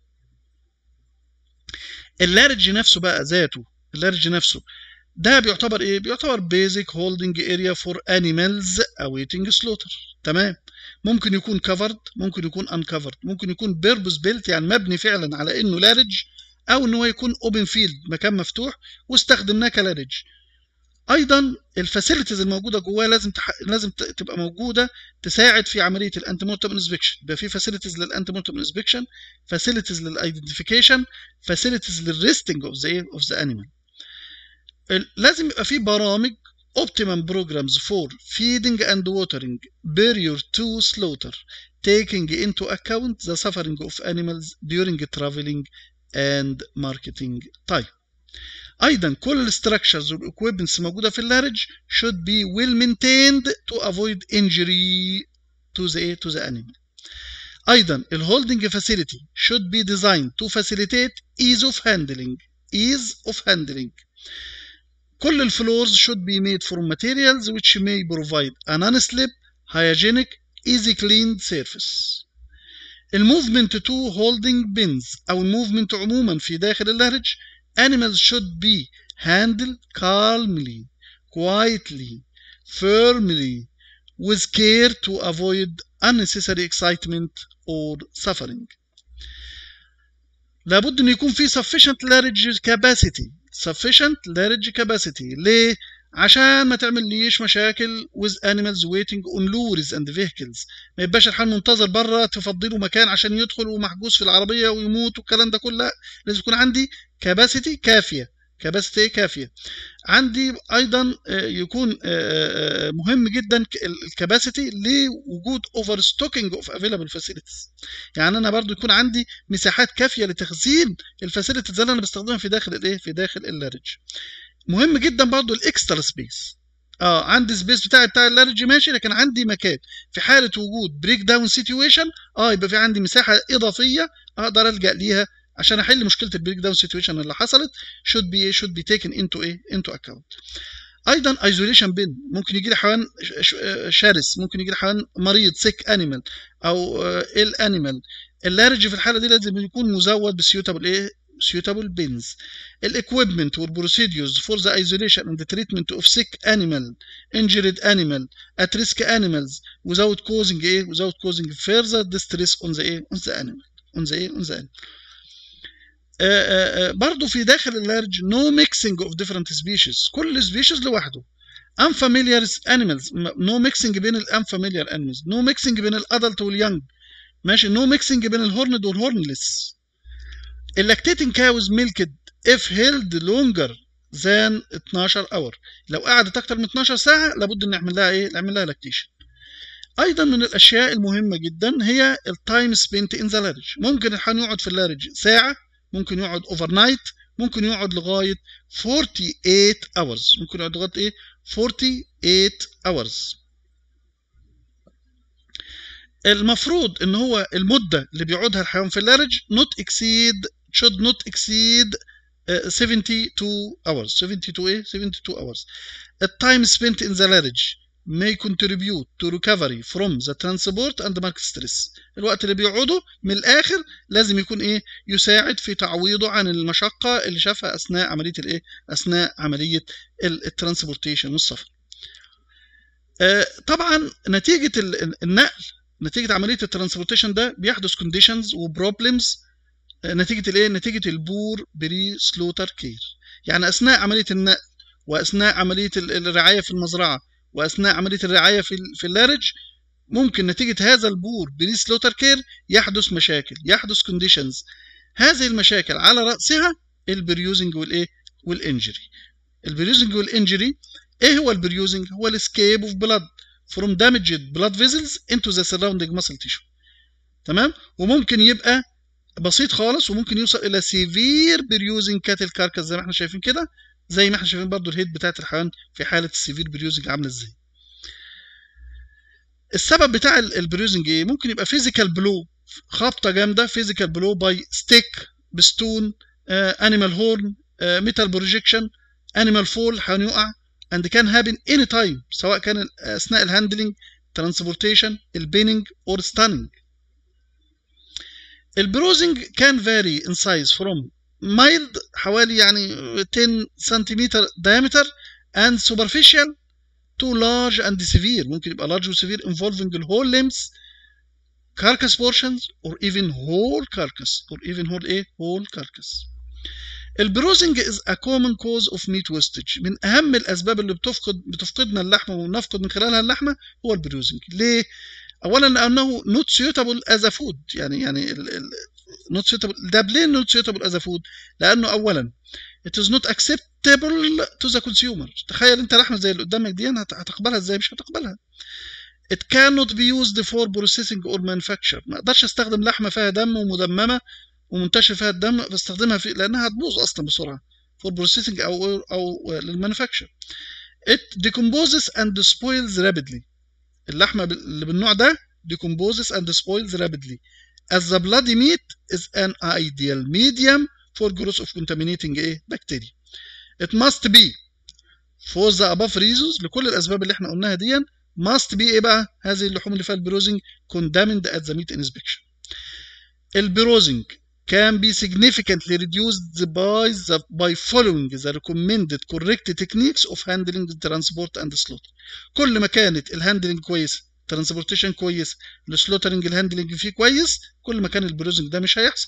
اللارج نفسه بقى ذاته اللارج نفسه ده بيعتبر ايه بيعتبر بيزك هولدنج اريا فور انيمالز awaiting slaughter تمام ممكن يكون كفرد ممكن يكون انكفرد ممكن يكون بيربس بيلت يعني مبني فعلا على انه لارج او ان هو يكون اوبن فيلد مكان مفتوح واستخدمناه كلارج ايضا الفاسيلتيز الموجوده جواه لازم تح... لازم تبقى موجوده تساعد في عمليه الانتي مورتم انسبكشن يبقى في فاسيلتيز للانتي مورتم انسبكشن فاسيلتيز للايدنتيفيكيشن فاسيلتيز للريستنج اوف ذا اوف ذا انيمال لازم يبقى في برامج optimum programs for feeding and watering prior to slaughter taking into account the suffering of animals during traveling and marketing time ايضا كل الستراكشرز والاكويبمنتس موجوده في اللارج should be well maintained to avoid injury to the to the animal ايضا الهولدنج facility should be designed to facilitate ease of handling ease of handling كل الفلورز should be made from materials which may provide a non-slip hygienic easy cleaned surface الموفمنت to holding bins او الموفمنت عموما في داخل اللارج animals should be handled calmly, quietly, firmly, with care to avoid unnecessary excitement or suffering لابد ان يكون في sufficient larynge capacity sufficient larynge capacity ليه عشان ما تعمليش مشاكل with animals waiting on lures and vehicles ما يبقاش الحال منتظر بره تفضله مكان عشان يدخل ومحجوز في العربيه ويموت والكلام ده كله لازم يكون عندي كاباسيتي كافيه كاباسيتي كافيه عندي ايضا يكون مهم جدا الكاباسيتي لوجود اوفر ستوكينج اوف افيلابل فاسيلتيز يعني انا برضو يكون عندي مساحات كافيه لتخزين الفاسيلتيز اللي انا بستخدمها في داخل الايه في داخل اللارج مهم جدا برضو الاكسترا سبيس اه عندي سبيس بتاعي بتاع اللارج ماشي لكن عندي مكان في حاله وجود بريك داون سيتويشن اه يبقى في عندي مساحه اضافيه اقدر الجا ليها عشان احل مشكله البريك داون سيتويشن اللي حصلت should be should be taken into ايه into account ايضا ايزوليشن بين ممكن يجي لي حيوان شرس ممكن يجي لي حيوان مريض سيك انيمال او ال انيمال اللارج في الحاله دي لازم يكون مزود بسيوتابل ايه suitable bins equipment والبروسيديوز for the isolation and the treatment of sick animal injured animal at risk animals without causing ايه without causing further distress on the ايه on the animal on the ايه on the animal آآ آآ برضو في داخل اللارج no mixing of different species كل species لوحده unfamiliar animals no mixing بين الانفاميليار animals no mixing بين الادلت واليونج ماشي no mixing بين الهورند والهورنلس اللاكتيتنج كاوز ميلكد if held longer than 12 اور لو قعدت اكتر من 12 ساعه لابد ان نعمل لها ايه نعمل لها لاكتيشن ايضا من الاشياء المهمه جدا هي التايم سبنت ان ذا لارج ممكن الحيوان يقعد في اللارج ساعه ممكن يقعد اوفر نايت ممكن يقعد لغايه 48 hours ممكن يقعد لغايه ايه 48 hours المفروض ان هو المده اللي بيقعدها الحيوان في اللارج not exceed should not exceed uh, 72 hours 72 ايه 72 hours the time spent in the large may contribute to recovery from the transport and market stress الوقت اللي بيقعده من الاخر لازم يكون ايه يساعد في تعويضه عن المشقه اللي شافها اثناء عمليه الايه اثناء عمليه الترانسبورتيشن والسفر آه طبعا نتيجه النقل نتيجه عمليه الترانسبورتيشن ده بيحدث كونديشنز وبروبلمز نتيجه الايه نتيجه البور بري سلوتر كير يعني اثناء عمليه النقل واثناء عمليه الرعايه في المزرعه واثناء عمليه الرعايه في في اللارج ممكن نتيجه هذا البور بري سلوتر كير يحدث مشاكل يحدث كونديشنز هذه المشاكل على راسها البريوزنج والايه والانجري البريوزنج والانجري ايه هو البريوزنج هو الاسكيب اوف بلاد from damaged blood vessels into the surrounding muscle tissue تمام وممكن يبقى بسيط خالص وممكن يوصل الى سيفير بريوزنج كاتل كاركس زي ما احنا شايفين كده زي ما احنا شايفين برضو الهيد بتاعت الحيوان في حاله السيفير بريوزنج عامله ازاي السبب بتاع البريوزنج ايه ممكن يبقى فيزيكال بلو خبطه جامده فيزيكال بلو باي ستيك بستون انيمال هورن ميتال بروجيكشن انيمال فول حيوان يقع and can happen any time سواء كان اثناء الهاندلنج ترانسبورتيشن البيننج اور ستاننج البروزنج كان vary in size from mild حوالي يعني 10 سنتيمتر diameter and superficial to large and severe ممكن يبقى large و severe involving the whole limbs carcass portions or even whole carcass or even whole ايه whole carcass البروزنج is a common cause of meat wastage من اهم الاسباب اللي بتفقد بتفقدنا اللحمه ونفقد من خلالها اللحمه هو البروزنج ليه اولا لانه not suitable as a food يعني يعني ال ال not suitable ده ليه not suitable as a food لانه اولا it is not acceptable to the consumer تخيل انت لحمه زي اللي قدامك دي هتقبلها ازاي مش هتقبلها it cannot be used for processing or manufacture ما اقدرش استخدم لحمه فيها دم ومدممه ومنتشر فيها الدم بستخدمها في لانها هتبوظ اصلا بسرعه for processing او او للمانيفاكتشر it decomposes and spoils rapidly اللحمه اللي بالنوع ده decomposes and spoils rapidly as the bloody meat is an ideal medium for growth of contaminating ايه bacteria it must be for the above reasons لكل الاسباب اللي احنا قلناها دي must be ايه بقى هذه اللحوم اللي فيها البروزنج condemned at the meat inspection البروزنج can be significantly reduced by the by following the recommended correct techniques of handling transport and slaughter كل ما كانت الهاندلنج كويسه ترانسبورتيشن كويس السلوترنج الهاندلنج فيه كويس كل ما كان البروزنج ده مش هيحصل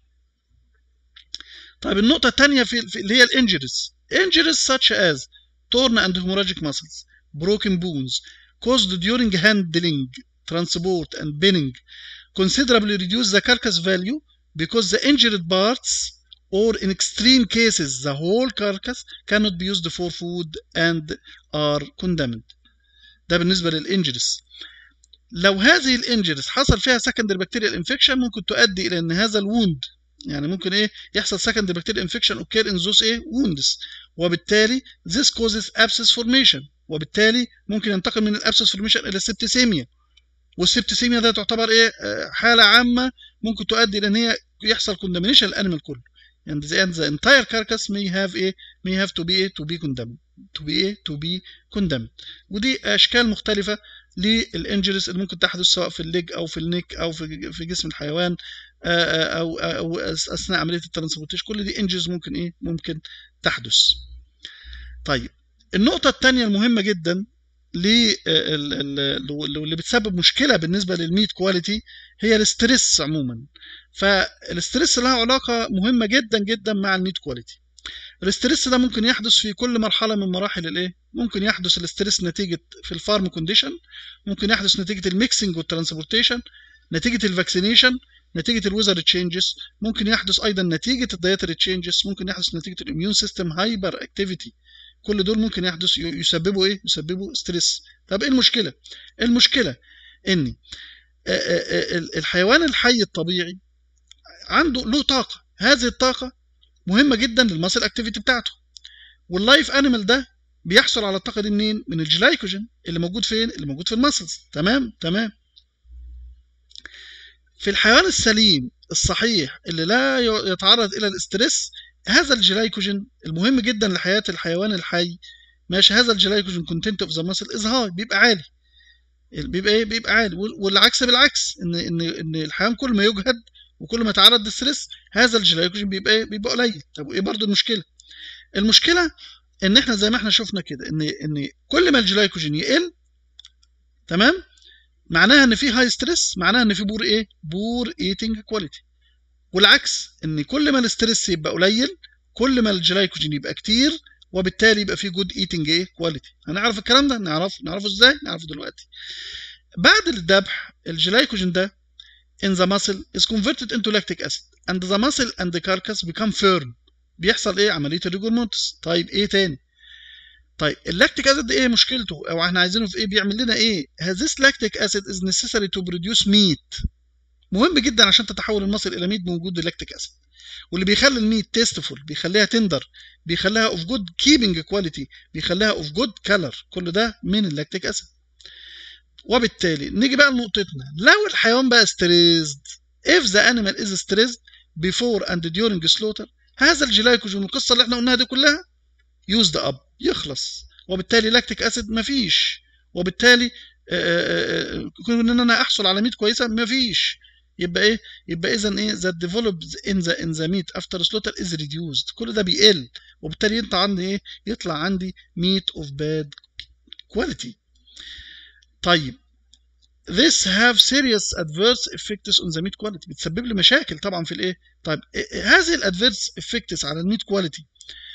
طيب النقطه الثانيه في, في اللي هي الانجريز injuries such as torn and hemorrhagic muscles broken bones caused during handling transport and binning considerably reduce the carcass value because the injured parts or in extreme cases the whole carcass cannot be used for food and are condemned ده بالنسبه للانجريز لو هذه الانجريز حصل فيها secondary bacterial infection ممكن تؤدي الى ان هذا الووند يعني ممكن ايه يحصل secondary bacterial infection occur in those ايه wounds وبالتالي this causes abscess formation وبالتالي ممكن ينتقل من الابسس formation الى السبتسيميا والسبتسيميا ده تعتبر ايه حاله عامه ممكن تؤدي الى ان هي يحصل كوندامينيشن للانيمال كله and the, and the entire carcass may have a may have to be to be condemned to be a to be condemned ودي اشكال مختلفه للانجريز اللي ممكن تحدث سواء في الليج او في النيك او في في جسم الحيوان او او اثناء عمليه الترانسبورتيشن كل دي انجريز ممكن ايه ممكن تحدث طيب النقطه الثانيه المهمه جدا اللي بتسبب مشكله بالنسبه للميت كواليتي هي الاسترس عموما فالاسترس لها علاقه مهمه جدا جدا مع الميت كواليتي الاسترس ده ممكن يحدث في كل مرحله من مراحل الايه ممكن يحدث الاسترس نتيجه في الفارم كونديشن ممكن يحدث نتيجه الميكسنج والترانسبورتيشن نتيجه الفاكسينيشن نتيجه الويزر تشينجز ممكن يحدث ايضا نتيجه الدايتري تشينجز ممكن يحدث نتيجه الاميون سيستم هايبر اكتيفيتي كل دول ممكن يحدث يسببوا ايه يسببوا ستريس طب ايه المشكله المشكله ان الحيوان الحي الطبيعي عنده له طاقه هذه الطاقه مهمه جدا للماسل اكتيفيتي بتاعته واللايف انيمال ده بيحصل على الطاقه دي منين من الجلايكوجين اللي موجود فين اللي موجود في الماسلز تمام تمام في الحيوان السليم الصحيح اللي لا يتعرض الى الاسترس هذا الجلايكوجين المهم جدا لحياه الحيوان الحي ماشي هذا الجلايكوجين كونتنت اوف ذا ماسل از هاي بيبقى عالي بيبقى ايه بيبقى عالي والعكس بالعكس ان ان ان الحيوان كل ما يجهد وكل ما يتعرض للستريس هذا الجلايكوجين بيبقى ايه بيبقى قليل طب وايه برضو المشكله المشكله ان احنا زي ما احنا شفنا كده ان ان كل ما الجلايكوجين يقل تمام معناها ان في هاي ستريس معناها ان في بور ايه بور ايتنج كواليتي والعكس ان كل ما الاستريس يبقى قليل كل ما الجلايكوجين يبقى كتير وبالتالي يبقى في جود ايتنج ايه كواليتي هنعرف الكلام ده نعرفه نعرفه ازاي نعرفه دلوقتي بعد الذبح الجلايكوجين ده in the muscle is converted into lactic acid and the muscle and the carcass become firm بيحصل ايه عمليه الريجورمونتس طيب ايه تاني طيب اللاكتيك اسيد ايه مشكلته او احنا عايزينه في ايه بيعمل لنا ايه this lactic acid is necessary to produce meat مهم جدا عشان تتحول المصل الى ميت بوجود اللاكتيك اسيد واللي بيخلي الميت تيستفول بيخليها تندر بيخليها اوف جود كيبنج كواليتي بيخليها اوف جود كلر كل ده من اللاكتيك اسيد وبالتالي نيجي بقى لنقطتنا لو الحيوان بقى ستريزد if the animal is stressed before and during slaughter هذا الجلايكوجين القصه اللي احنا قلناها دي كلها يوزد اب يخلص وبالتالي لاكتيك اسيد مفيش وبالتالي كون ان انا احصل على ميت كويسه مفيش يبقى ايه يبقى اذا ايه that develops in the in the meat after slaughter is reduced كل ده بيقل وبالتالي انت عندي ايه يطلع عندي meat of bad quality طيب this have serious adverse effects on the meat quality بتسبب لي مشاكل طبعا في الايه طيب هذه الادفيرس effects على الميت كواليتي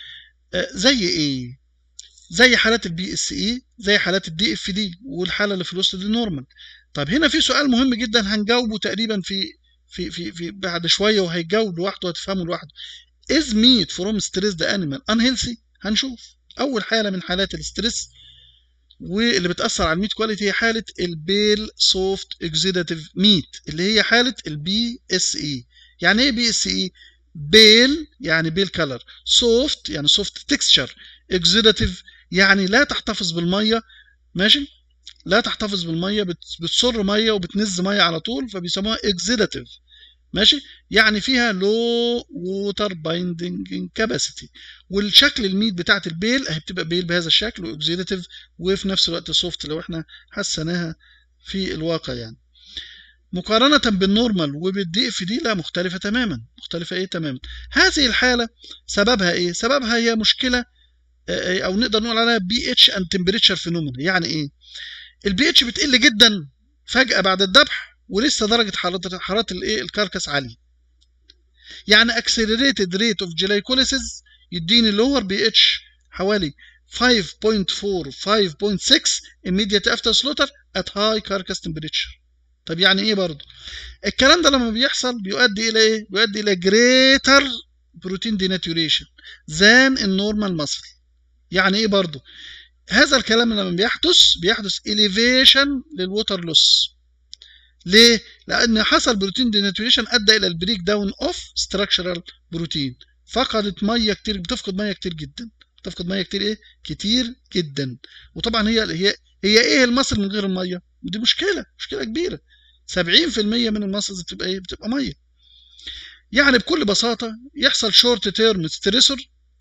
زي ايه زي حالات البي اس اي زي حالات الدي اف دي والحاله اللي في الوسط دي نورمال طيب هنا في سؤال مهم جدا هنجاوبه تقريبا في في في, في بعد شويه وهيجاوب لوحده وهتفهمه لوحده is meat from stressed animal unhealthy هنشوف اول حاله من حالات الاسترس واللي بتاثر على الميت كواليتي هي حاله البيل سوفت اكزيداتيف ميت اللي هي حاله البي اس اي يعني ايه بي اس اي بيل يعني بيل كلر سوفت يعني سوفت تكستشر اكزيداتيف يعني لا تحتفظ بالميه ماشي لا تحتفظ بالميه بتصر ميه وبتنز ميه على طول فبيسموها اكزيداتيف ماشي يعني فيها لو ووتر بايندنج كاباسيتي والشكل الميت بتاعت البيل اهي بتبقى بيل بهذا الشكل واكزيداتيف وفي نفس الوقت سوفت لو احنا حسناها في الواقع يعني مقارنة بالنورمال وبالدي اف دي لا مختلفة تماما مختلفة ايه تماما هذه الحالة سببها ايه سببها هي مشكلة او نقدر نقول عليها بي اتش اند تمبريتشر فينومينا يعني ايه البي اتش بتقل جدا فجأة بعد الذبح ولسه درجة حرارة حرارة الايه الكركس عالية يعني accelerated rate of glycolysis يديني lower بي اتش حوالي 5.4 5.6 immediate after slaughter at high carcass temperature طب يعني ايه برضه الكلام ده لما بيحصل بيؤدي الى ايه بيؤدي الى greater protein denaturation than النورمال muscle يعني ايه برضه هذا الكلام لما بيحدث بيحدث elevation للوتر لوس ليه لان حصل بروتين ديناتوريشن ادى الى البريك داون اوف ستراكشرال بروتين فقدت ميه كتير بتفقد ميه كتير جدا بتفقد ميه كتير ايه كتير جدا وطبعا هي هي هي ايه المصل من غير الميه ودي مشكله مشكله كبيره 70% من المصلز بتبقى ايه بتبقى ميه يعني بكل بساطه يحصل شورت تيرم ستريسور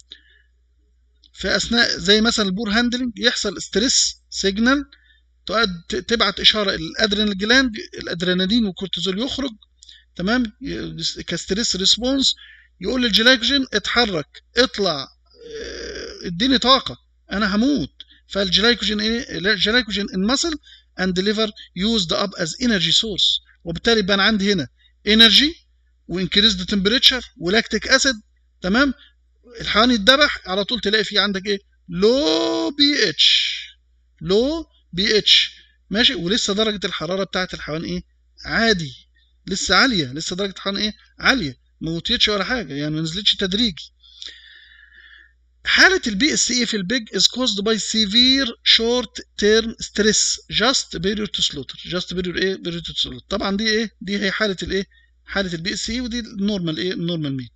في اثناء زي مثلا البور هاندلنج يحصل ستريس سيجنال تبعت اشاره الادرينال جلاند الادرينالين والكورتيزول يخرج تمام كستريس ريسبونس يقول للجلايكوجين اتحرك اطلع اديني طاقه انا هموت فالجلايكوجين ايه الجلايكوجين ان ماسل اند ليفر يوزد اب از انرجي سورس وبالتالي يبقى انا عندي هنا انرجي وانكريزد تمبريتشر ولاكتيك اسيد تمام الحيوان يتذبح على طول تلاقي فيه عندك ايه لو بي اتش لو بي اتش ماشي ولسه درجه الحراره بتاعه الحيوان ايه عادي لسه عاليه لسه درجه الحراره ايه عاليه ما موتيتش ولا حاجه يعني ما نزلتش تدريجي حالة البي اس اي في البيج is caused by severe short term stress just period to slaughter just period ايه period to slaughter طبعا دي ايه دي هي حالة الايه حالة البي اس اي ودي النورمال ايه النورمال ميت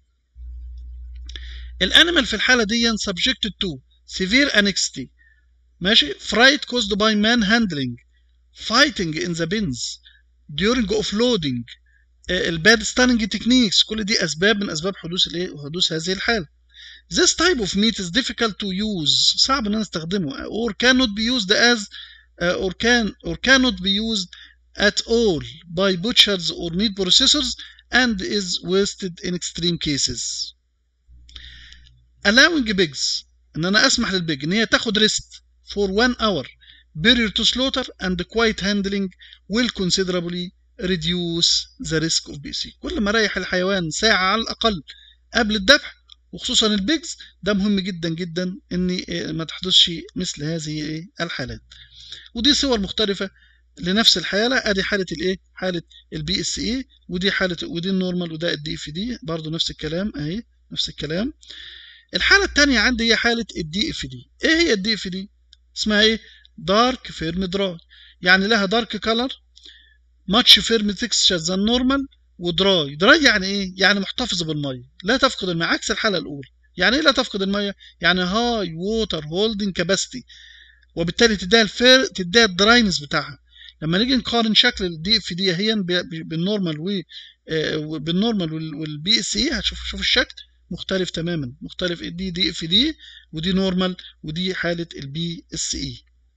الانيمال في الحالة دي subjected to severe anxiety ماشي fright caused by manhandling fighting in the bins during offloading الباد ستاننج تكنيكس كل دي اسباب من اسباب حدوث الايه حدوث هذه الحاله This type of meat is difficult to use صعب ان انا استخدمه or cannot be used as uh, or can or cannot be used at all by butchers or meat processors and is wasted in extreme cases. Allowing pigs ان انا اسمح للبيج ان هي تاخد ريست for one hour period to slaughter and quiet handling will considerably reduce the risk of BC. كل ما ريح الحيوان ساعة على الأقل قبل الذبح وخصوصا البيجز ده مهم جدا جدا ان ما تحدثش مثل هذه الحالات ودي صور مختلفه لنفس الحاله ادي حاله الايه حاله البي اس اي ودي حاله ودي النورمال وده الدي اف دي برضو نفس الكلام اهي نفس الكلام الحاله الثانيه عندي هي حاله الدي اف دي ايه هي الدي اف دي اسمها ايه دارك فيرم دراي يعني لها دارك كلر ماتش فيرم تكستشر ذان نورمال ودراي دراي يعني ايه يعني محتفظه بالميه لا تفقد الماء عكس الحاله الاولى يعني ايه لا تفقد الميه يعني هاي ووتر هولدنج كاباسيتي وبالتالي تديها الفير تديها الدراينس بتاعها لما نيجي نقارن شكل الدي اف دي هي بالنورمال و بالنورمال والبي اس اي هتشوف شوف الشكل مختلف تماما مختلف دي دي اف دي ودي نورمال ودي حاله البي اس اي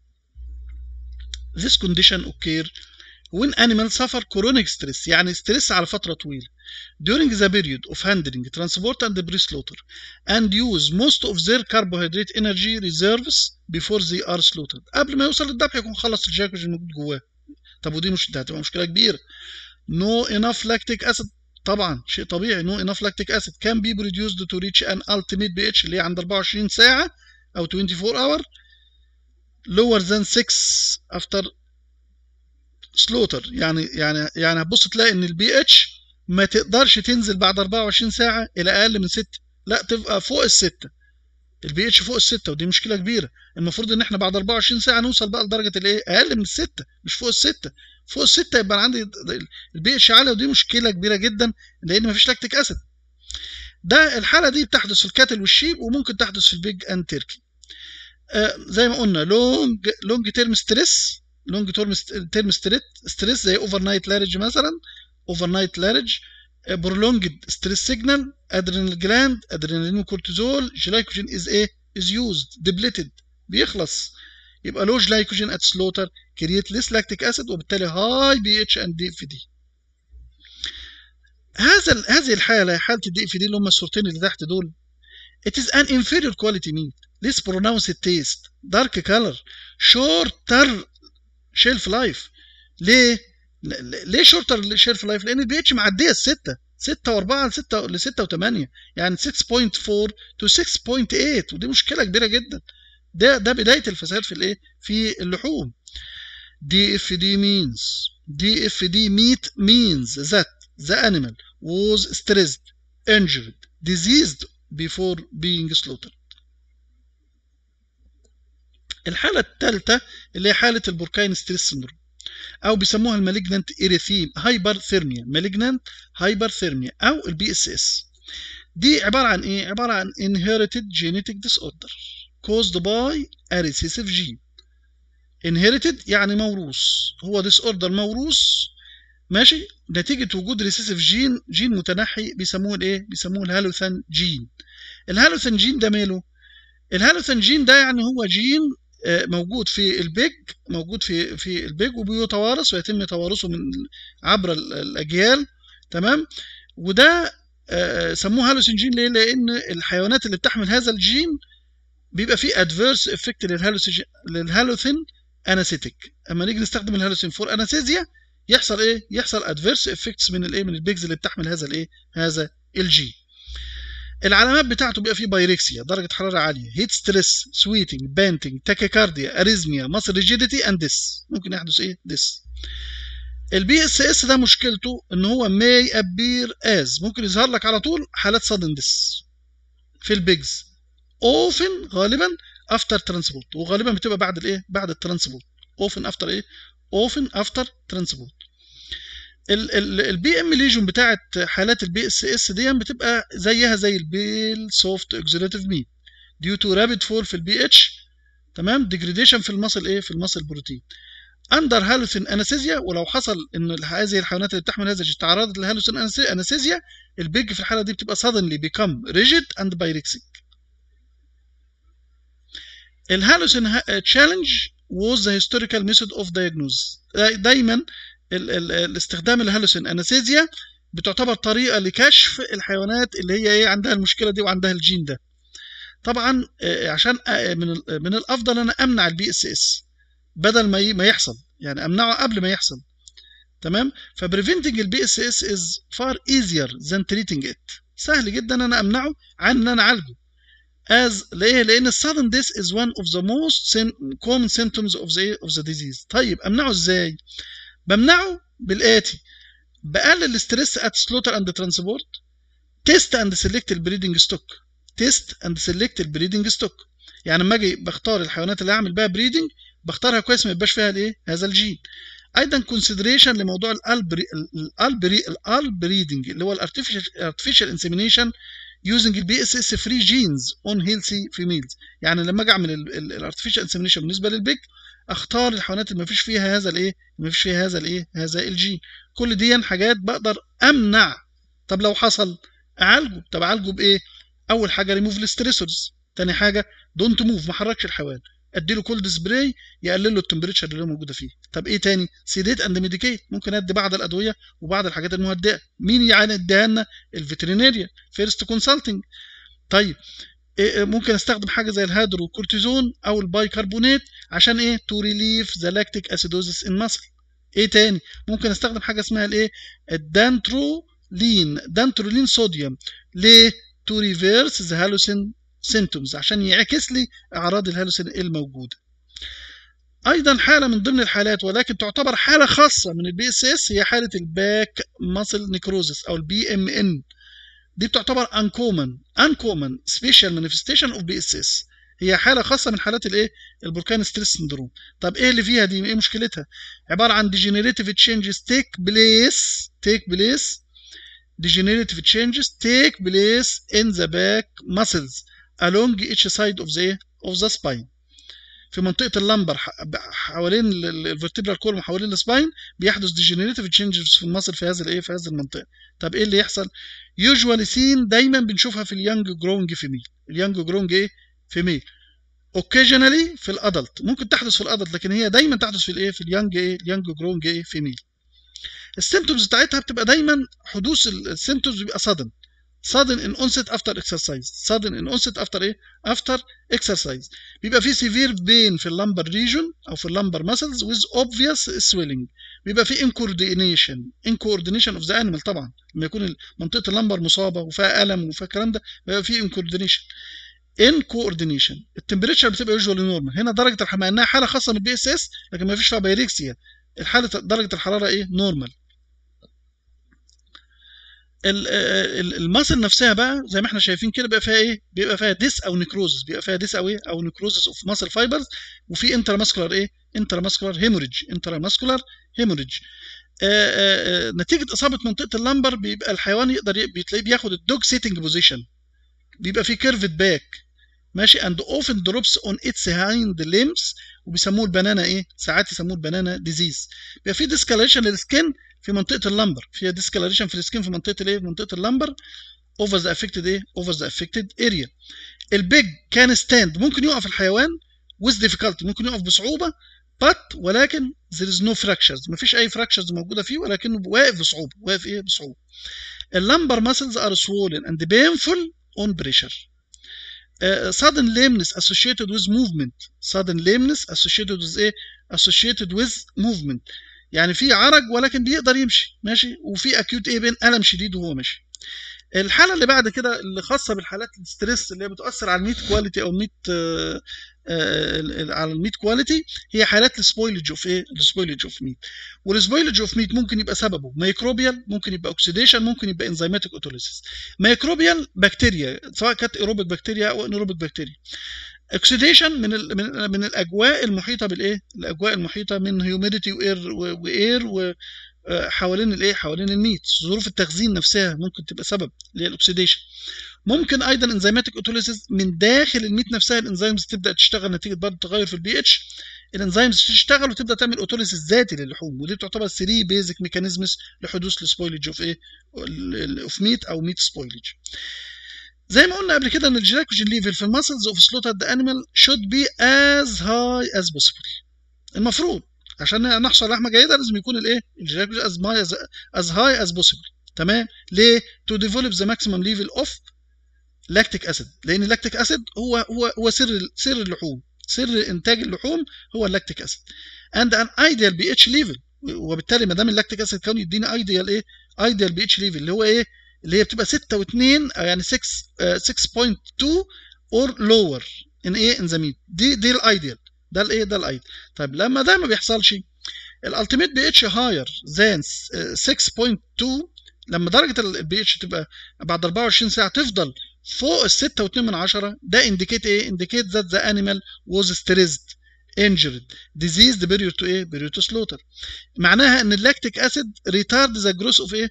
This condition occur when animal suffer chronic stress يعني ستريس على فترة طويلة during the period of handling, transport and pre-slaughter and use most of their carbohydrate energy reserves before they are slaughtered قبل ما يوصل للذبح يكون خلص الجلايكوجين الموجود جواه طب ودي مش هتبقى مشكلة كبيرة no enough lactic acid طبعا شيء طبيعي no enough lactic acid can be produced to reach an ultimate pH اللي هي عند 24 ساعة أو 24 hour lower than 6 after سلوتر يعني يعني يعني هتبص تلاقي ان البي اتش ما تقدرش تنزل بعد 24 ساعه الى اقل من 6 لا تبقى فوق الستة البي اتش فوق الستة ودي مشكله كبيره المفروض ان احنا بعد 24 ساعه نوصل بقى لدرجه الايه اقل من الستة مش فوق الستة فوق الستة يبقى عندي البي اتش عالي ودي مشكله كبيره جدا لان مفيش لاكتيك اسيد ده الحاله دي بتحدث في الكاتل والشيب وممكن تحدث في البيج اند تركي آه زي ما قلنا لونج لونج تيرم ستريس لونج تيرم تيرم ستريس زي اوفر نايت لارج مثلا اوفر نايت لارج برولونجد ستريس سيجنال ادرينال جلاند ادرينالين وكورتيزول جلايكوجين از ايه از يوزد ديبليتد بيخلص يبقى لو جلايكوجين ات سلوتر كرييت ليس لاكتيك اسيد وبالتالي هاي بي اتش اند دي اف دي هذا هذه الحاله حاله الدي اف دي اللي هم الصورتين اللي تحت دول it is an inferior quality meat less pronounced taste dark color shorter shelf life ليه ليه شورتر شيلف لايف لان البي اتش معديه السته 6 و4 ل 6 ل 6 و8 يعني 6.4 تو 6.8 ودي مشكله كبيره جدا ده ده بدايه الفساد في الايه في اللحوم دي اف دي means دي اف دي meat means that the animal was stressed injured diseased before being slaughtered الحالة الثالثة اللي هي حالة البوركاين ستريس سندروم أو بيسموها المالجنانت إيريثيم هايبرثيرميا مالجنانت هايبرثيرميا أو البي اس اس دي عبارة عن إيه؟ عبارة عن inherited genetic disorder caused by a recessive gene inherited يعني موروث هو disorder موروث ماشي نتيجة وجود ريسيسيف جين جين متنحي بيسموه الايه؟ بيسموه الهالوثان جين الهالوثان جين ده ماله؟ الهالوثان جين ده يعني هو جين موجود في البيج موجود في في البيج وبيتوارث ويتم توارثه من عبر الاجيال تمام وده سموه هالوثين جين ليه؟ لان الحيوانات اللي بتحمل هذا الجين بيبقى فيه ادفيرس افكت للهالوثين انستيك اما نيجي نستخدم الهالوثين فور انستيزيا يحصل ايه؟ يحصل ادفيرس افكتس من الايه؟ من البيجز اللي بتحمل هذا الايه؟ هذا الجين العلامات بتاعته بيبقى فيه بايركسيا درجه حراره عاليه هيت ستريس سويتنج بانتنج تاكيكارديا اريزميا ماسل ريجيديتي اند ديس ممكن يحدث ايه ديس البي اس اس ده مشكلته ان هو ماي ابير از ممكن يظهر لك على طول حالات سادن ديس في البيجز اوفن غالبا افتر ترانسبورت وغالبا بتبقى بعد الايه بعد الترانسبورت اوفن افتر ايه اوفن افتر ترانسبورت البي ام ليجون بتاعت حالات البي اس اس دي بتبقى زيها زي البيل سوفت اكزوليتيف ميت ديو تو رابيد فول في البي اتش تمام ديجريديشن في المصل ايه في المصل بروتين اندر هالوثين انستيزيا ولو حصل ان هذه الحيوانات اللي بتحمل هذا الجين تعرضت للهالوثين انستيزيا البيج في الحاله دي بتبقى suddenly become rigid and pyrexic الهالوثين تشالنج was the historical method of diagnosis دايما ال ال الاستخدام الهالوسين انستيزيا بتعتبر طريقه لكشف الحيوانات اللي هي ايه عندها المشكله دي وعندها الجين ده طبعا عشان من من الافضل انا امنع البي اس اس بدل ما ما يحصل يعني امنعه قبل ما يحصل تمام فبريفنتنج البي اس اس از فار ايزير ذان تريتنج ات سهل جدا انا امنعه عن ان انا اعالجه as ليه لان السادن ديس is one of the most common symptoms of the of the disease طيب امنعه ازاي بمنعه بالآتي بقلل الاستريس ات سلوتر اند ترانسبورت تيست اند سيلكت البريدنج ستوك تيست اند سيلكت البريدنج ستوك يعني لما اجي بختار الحيوانات اللي هعمل بيها بريدنج بختارها كويس ما يبقاش فيها الايه هذا الجين ايضا كونسيدريشن لموضوع الالبري الالبري الالبريدنج اللي هو الارتفيشال انسيمينيشن using البي اس اس فري جينز اون هيلثي فيميلز يعني لما اجي اعمل الارتفيشال انسيمينيشن بالنسبه للبيج اختار الحيوانات اللي ما فيش فيها هذا الايه ما فيش فيها هذا الايه هذا الجين كل دي حاجات بقدر امنع طب لو حصل اعالجه طب اعالجه بايه اول حاجه ريموف الستريسورز تاني حاجه دونت موف ما حركش الحيوان اديله كولد سبراي يقلل له التمبريتشر اللي موجوده فيه طب ايه تاني سيديت اند ميديكيت ممكن ادي بعض الادويه وبعض الحاجات المهدئه مين يعني اديها لنا الفيترينيريا فيرست كونسلتنج طيب إيه ممكن استخدم حاجه زي الهيدروكورتيزون او البايكربونات عشان ايه تو ريليف ذا لاكتيك اسيدوزس ان ماسل ايه تاني ممكن استخدم حاجه اسمها الايه الدانترولين دانترولين صوديوم ليه تو ريفيرس ذا هالوسين سيمتومز عشان يعكس لي اعراض الهالوسين الموجوده ايضا حاله من ضمن الحالات ولكن تعتبر حاله خاصه من البي اس اس هي حاله الباك ماسل نيكروزس او البي ام ان دي بتعتبر uncommon uncommon special manifestation of BSS هي حالة خاصة من حالات الايه البركان ستريس سندروم طب ايه اللي فيها دي ايه مشكلتها عبارة عن degenerative changes take place take place degenerative changes take place in the back muscles along each side of the of the spine في منطقة اللمبر حوالين الفرتبرال كولوم حوالين السباين بيحدث ديجنريتيف تشينجز في المصل في هذا الايه في هذه المنطقة طب ايه اللي يحصل يوجوالي سين دايما بنشوفها في اليانج جرونج فيميل اليانج جرونج ايه فيميل occasionally في الادلت ممكن تحدث في الادلت لكن هي دايما تحدث في الايه في اليانج ايه اليانج جرونج ايه فيميل السيمتومز بتاعتها بتبقى دايما حدوث السيمتومز بيبقى sudden sudden in onset after exercise sudden in onset after ايه after exercise بيبقى في severe pain في اللمبر region او في اللمبر muscles with obvious swelling بيبقى في incoordination incoordination of the animal طبعا لما يكون منطقه اللمبر مصابه وفيها الم وفيها الكلام ده بيبقى في incoordination ان كوردينيشن التمبريتشر بتبقى يوجوالي نورمال هنا درجه الحراره انها حاله خاصه من البي اس اس لكن ما فيش فيها بايركسيا الحاله درجه الحراره ايه نورمال الماسل نفسها بقى زي ما احنا شايفين كده بيبقى فيها ايه بيبقى فيها ديس او نيكروزس بيبقى فيها ديس او ايه او نيكروزس اوف ماسل فايبرز وفي انترا ماسكولار ايه انترا ماسكولار هيموريدج انترا ماسكولار هيموريدج نتيجه اصابه منطقه اللمبر بيبقى الحيوان يقدر بتلاقيه بياخد الدوج سيتنج بوزيشن بيبقى فيه كيرفد باك ماشي اند اوفن دروبس اون اتس هايند ليمز وبيسموه البنانا ايه ساعات يسموه البنانا ديزيز بيبقى في ديسكاليشن للسكين في منطقه اللمبر فيها ديسكاليشن في السكين في منطقه الايه منطقه اللمبر اوفر ذا افكتد ايه اوفر ذا افكتد اريا البيج كان ستاند ممكن يقف الحيوان with difficulty ممكن يقف بصعوبه but ولكن there is no fractures مفيش اي fractures موجوده فيه ولكنه واقف بصعوبه واقف ايه بصعوبه اللمبر muscles are swollen and painful on pressure uh, sudden lameness associated with movement sudden lameness associated with ايه associated with movement يعني في عرج ولكن بيقدر يمشي ماشي وفي اكيوت ايه بين الم شديد وهو ماشي الحاله اللي بعد كده اللي خاصه بالحالات الستريس اللي هي بتاثر على الميت كواليتي او الميت آه آه على الميت كواليتي هي حالات السبويلج اوف ايه السبويلج اوف ميت والسبويلج اوف ميت ممكن يبقى سببه ميكروبيال ممكن يبقى اوكسيديشن ممكن يبقى انزيماتيك اوتوليسيس ميكروبيال بكتيريا سواء كانت ايروبيك بكتيريا او انيروبيك بكتيريا اوكسيديشن من ال من, من الاجواء المحيطه بالايه الاجواء المحيطه من هيوميديتي واير واير و حوالين الايه حوالين الميت ظروف التخزين نفسها ممكن تبقى سبب اللي هي الاكسيديشن ممكن ايضا انزيماتيك اوتوليسيس من داخل الميت نفسها الانزيمز تبدا تشتغل نتيجه برضه تغير في البي اتش الانزيمز تشتغل وتبدا تعمل اوتوليسيس ذاتي للحوم ودي تعتبر 3 بيزك ميكانيزمز لحدوث السبويلج اوف ايه اوف ميت او ميت سبويلج زي ما قلنا قبل كده ان الجلايكوجين ليفل في المسلز اوف سلوترد انيمال should be as high as possible المفروض عشان نحصل لحمه جيده لازم يكون الايه الجلايكوجين as high as, as high as possible تمام ليه to develop the maximum level of lactic acid لان اللاكتيك اسيد هو هو هو سر سر اللحوم سر انتاج اللحوم هو اللاكتيك اسيد and an ideal pH level وبالتالي ما دام اللاكتيك اسيد كان يدينا ايديال ايه ايديال بي اتش ليفل اللي هو ايه اللي هي بتبقى 6 و2 يعني 6 6.2 اور لور ان ايه ان ذا ميت دي دي الايديال ده الايه ده الايديال طيب لما ده ما بيحصلش الالتيميت بي اتش هاير ذان 6.2 لما درجه البي اتش تبقى بعد 24 ساعه تفضل فوق ال 6.2 من 10 ده انديكيت ايه انديكيت ذات ذا انيمال was stressed injured diseased period to ايه period to slaughter معناها ان اللاكتيك اسيد retard the growth of ايه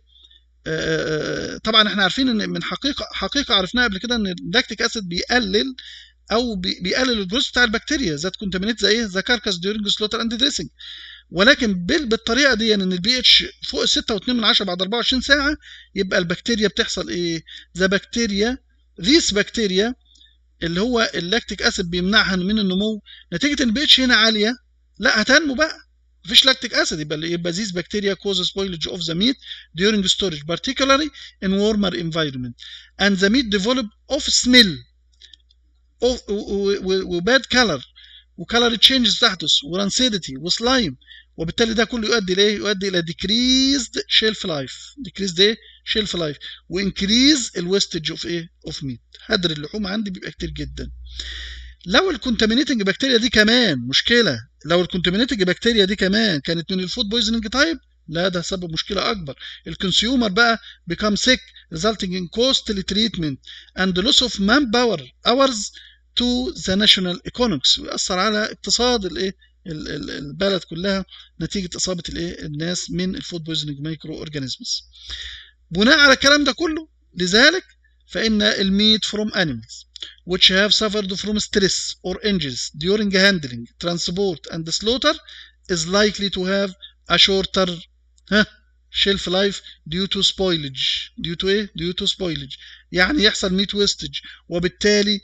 طبعا احنا عارفين ان من حقيقه حقيقه عرفناها قبل كده ان اللاكتيك اسيد بيقلل او بيقلل الجروث بتاع البكتيريا ذات كونتامينيت زي ايه ذا كاركاس ديورنج سلوتر اند دريسنج ولكن بالطريقه دي يعني ان البي اتش فوق 6.2 من 10 بعد 24 ساعه يبقى البكتيريا بتحصل ايه ذا بكتيريا ذيس بكتيريا اللي هو اللاكتيك اسيد بيمنعها من النمو نتيجه ان البي اتش هنا عاليه لا هتنمو بقى مفيش لاكتيك اسيد يبقى يبقى these bacteria cause spoilage of the meat during storage particularly in warmer environment and the meat develop of smell of وباد color وكالر تشينجز تحدث ورانسيديتي وسلايم وبالتالي ده كله يؤدي لايه؟ يؤدي الى decreased shelf life decreased ايه؟ shelf life وانكريز الويستج اوف ايه؟ اوف ميت هدر اللحوم عندي بيبقى كتير جدا لو الكونتامينيتنج بكتيريا دي كمان مشكله لو الكونتامينيتنج بكتيريا دي كمان كانت من الفود بويزنينج تايب لا ده سبب مشكله اكبر الكونسيومر بقى become sick resulting in costly treatment and loss of manpower hours to the national economics ويأثر على اقتصاد الايه البلد كلها نتيجه اصابه الايه الناس من الفود بويزنينج مايكرو اورجانيزمز بناء على الكلام ده كله لذلك فإن الميت from animals which have suffered from stress or injuries during handling, transport and slaughter is likely to have a shorter huh, shelf life due to spoilage due to ايه due to spoilage يعني يحصل meat wastage وبالتالي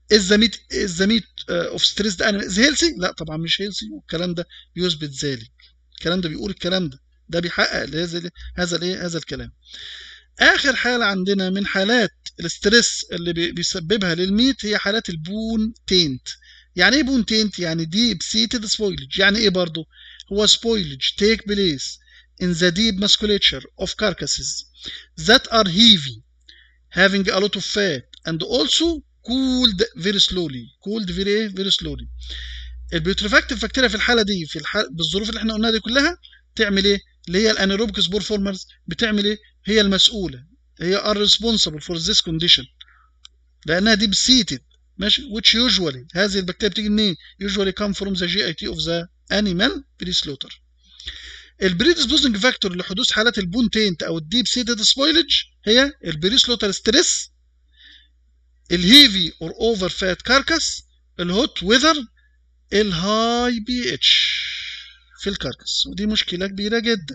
is the meat is the meat uh, of stressed animal is healthy لا طبعا مش healthy والكلام ده يثبت ذلك الكلام ده بيقول الكلام ده ده بيحقق هذا هذا الايه هذا الكلام اخر حاله عندنا من حالات الاسترس اللي بيسببها للميت هي حالات البون تينت يعني ايه بون تينت يعني ديب سيتد سبويلج يعني ايه برضه هو سبويلج take place in the deep musculature of carcasses that are heavy having a lot of fat and also cooled very slowly cooled very very slowly البيوتريفاكتيف بكتيريا في الحاله دي في الح... بالظروف اللي احنا قلناها دي كلها تعمل ايه اللي هي الانيروبيك سبور فورمرز بتعمل ايه هي المسؤوله هي are responsible for this condition لانها دي بسيتد ماشي which usually هذه البكتيريا بتيجي منين usually come from the GIT of the animal pre-slaughter البريدسبوزنج فاكتور لحدوث حالات البون تينت او الديب سيتد سبويلج هي البري سلوتر ستريس الهيفي اور اوفر فات كاركس الهوت ويذر الهاي بي اتش في الكاركس ودي مشكله كبيره جدا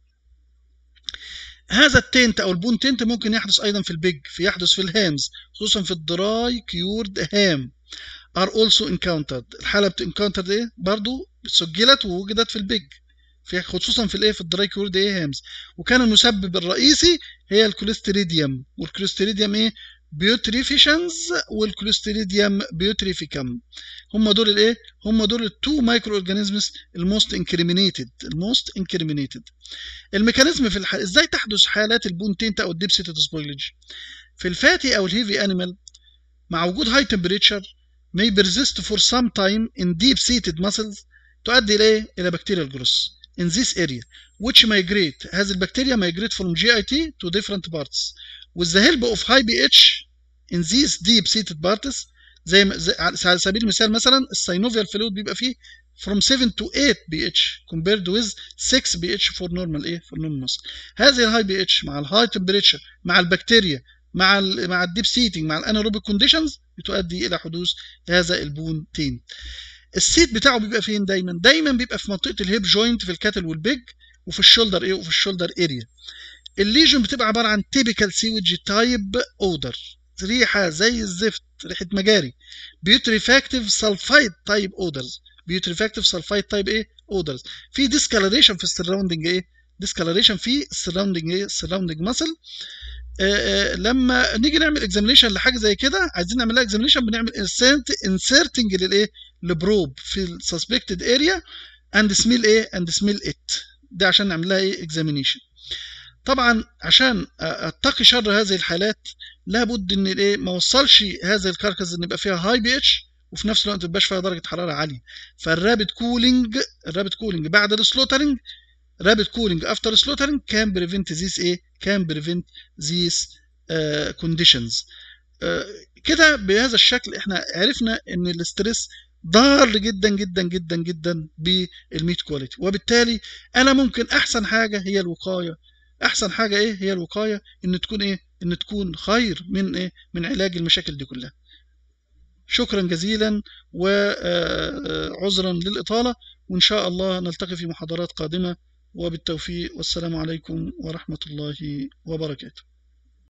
هذا التنت او البون تنت ممكن يحدث ايضا في البيج في يحدث في الهامز خصوصا في الدراي كيورد هام are also encountered الحاله بتنكاونتر ايه برضو سجلت ووجدت في البيج في خصوصا في الايه في الدراي كيورد ايه هامز وكان المسبب الرئيسي هي الكوليستريديوم والكوليستريديوم ايه بيوتريفيشنز والكوليستريديوم بيوتريفيكم هم دول الايه هم دول التو مايكرو اورجانيزمز الموست انكريمينيتد الموست انكريمينيتد الميكانيزم في الح... ازاي تحدث حالات البون تينت او الديبسيتد سبويلج في الفاتي او الهيفي انيمال مع وجود هاي تمبريتشر may persist for some time in deep seated muscles تؤدي الى الى بكتيريال جروس in this area which migrate هذه البكتيريا migrate from GIT to different parts with the help of high pH in these deep seated parts زي, زي على سبيل المثال مثلا السينوفيال فلويد بيبقى فيه from 7 to 8 pH compared with 6 pH for normal ايه for normal muscle هذه الهاي بي اتش مع الهاي تمبريتشر مع البكتيريا مع ال مع الديب سيتنج مع الانيروبيك كونديشنز بتؤدي الى حدوث هذا البون تين السيت بتاعه بيبقى فين دايما دايما بيبقى في منطقه الهيب جوينت في الكاتل والبيج وفي الشولدر ايه وفي الشولدر اريا الليجن بتبقى عباره عن تيبيكال سيوج تايب اودر ريحه زي الزفت ريحه مجاري بيوتريفاكتيف سلفايد تايب اودرز بيوتريفاكتيف سلفايد تايب ايه اودرز في ديسكالريشن في السراوندنج ايه ديسكالريشن في السراوندنج ايه السراوندنج ماسل لما نيجي نعمل اكزامينيشن لحاجه زي كده عايزين نعمل لها اكزامينيشن بنعمل انسيرتنج للايه لبروب في السسبكتد اريا اند سميل ايه اند سميل ات ده عشان نعمل لها ايه اكزامينيشن طبعا عشان اتقي شر هذه الحالات لابد ان الايه ما وصلش هذه الكاركز ان يبقى فيها هاي بي اتش وفي نفس الوقت ما تبقاش فيها درجه حراره عاليه فالرابد كولينج الرابد كولينج بعد السلوترنج رابد كولينج افتر سلوترنج كان بريفنت ذيس ايه كان بريفنت ذيس كونديشنز كده بهذا الشكل احنا عرفنا ان الاسترس ضار جدا جدا جدا جدا بالميت كواليتي وبالتالي انا ممكن احسن حاجه هي الوقايه احسن حاجه ايه هي الوقايه ان تكون ايه ان تكون خير من ايه من علاج المشاكل دي كلها شكرا جزيلا وعذرا للاطاله وان شاء الله نلتقي في محاضرات قادمه وبالتوفيق والسلام عليكم ورحمه الله وبركاته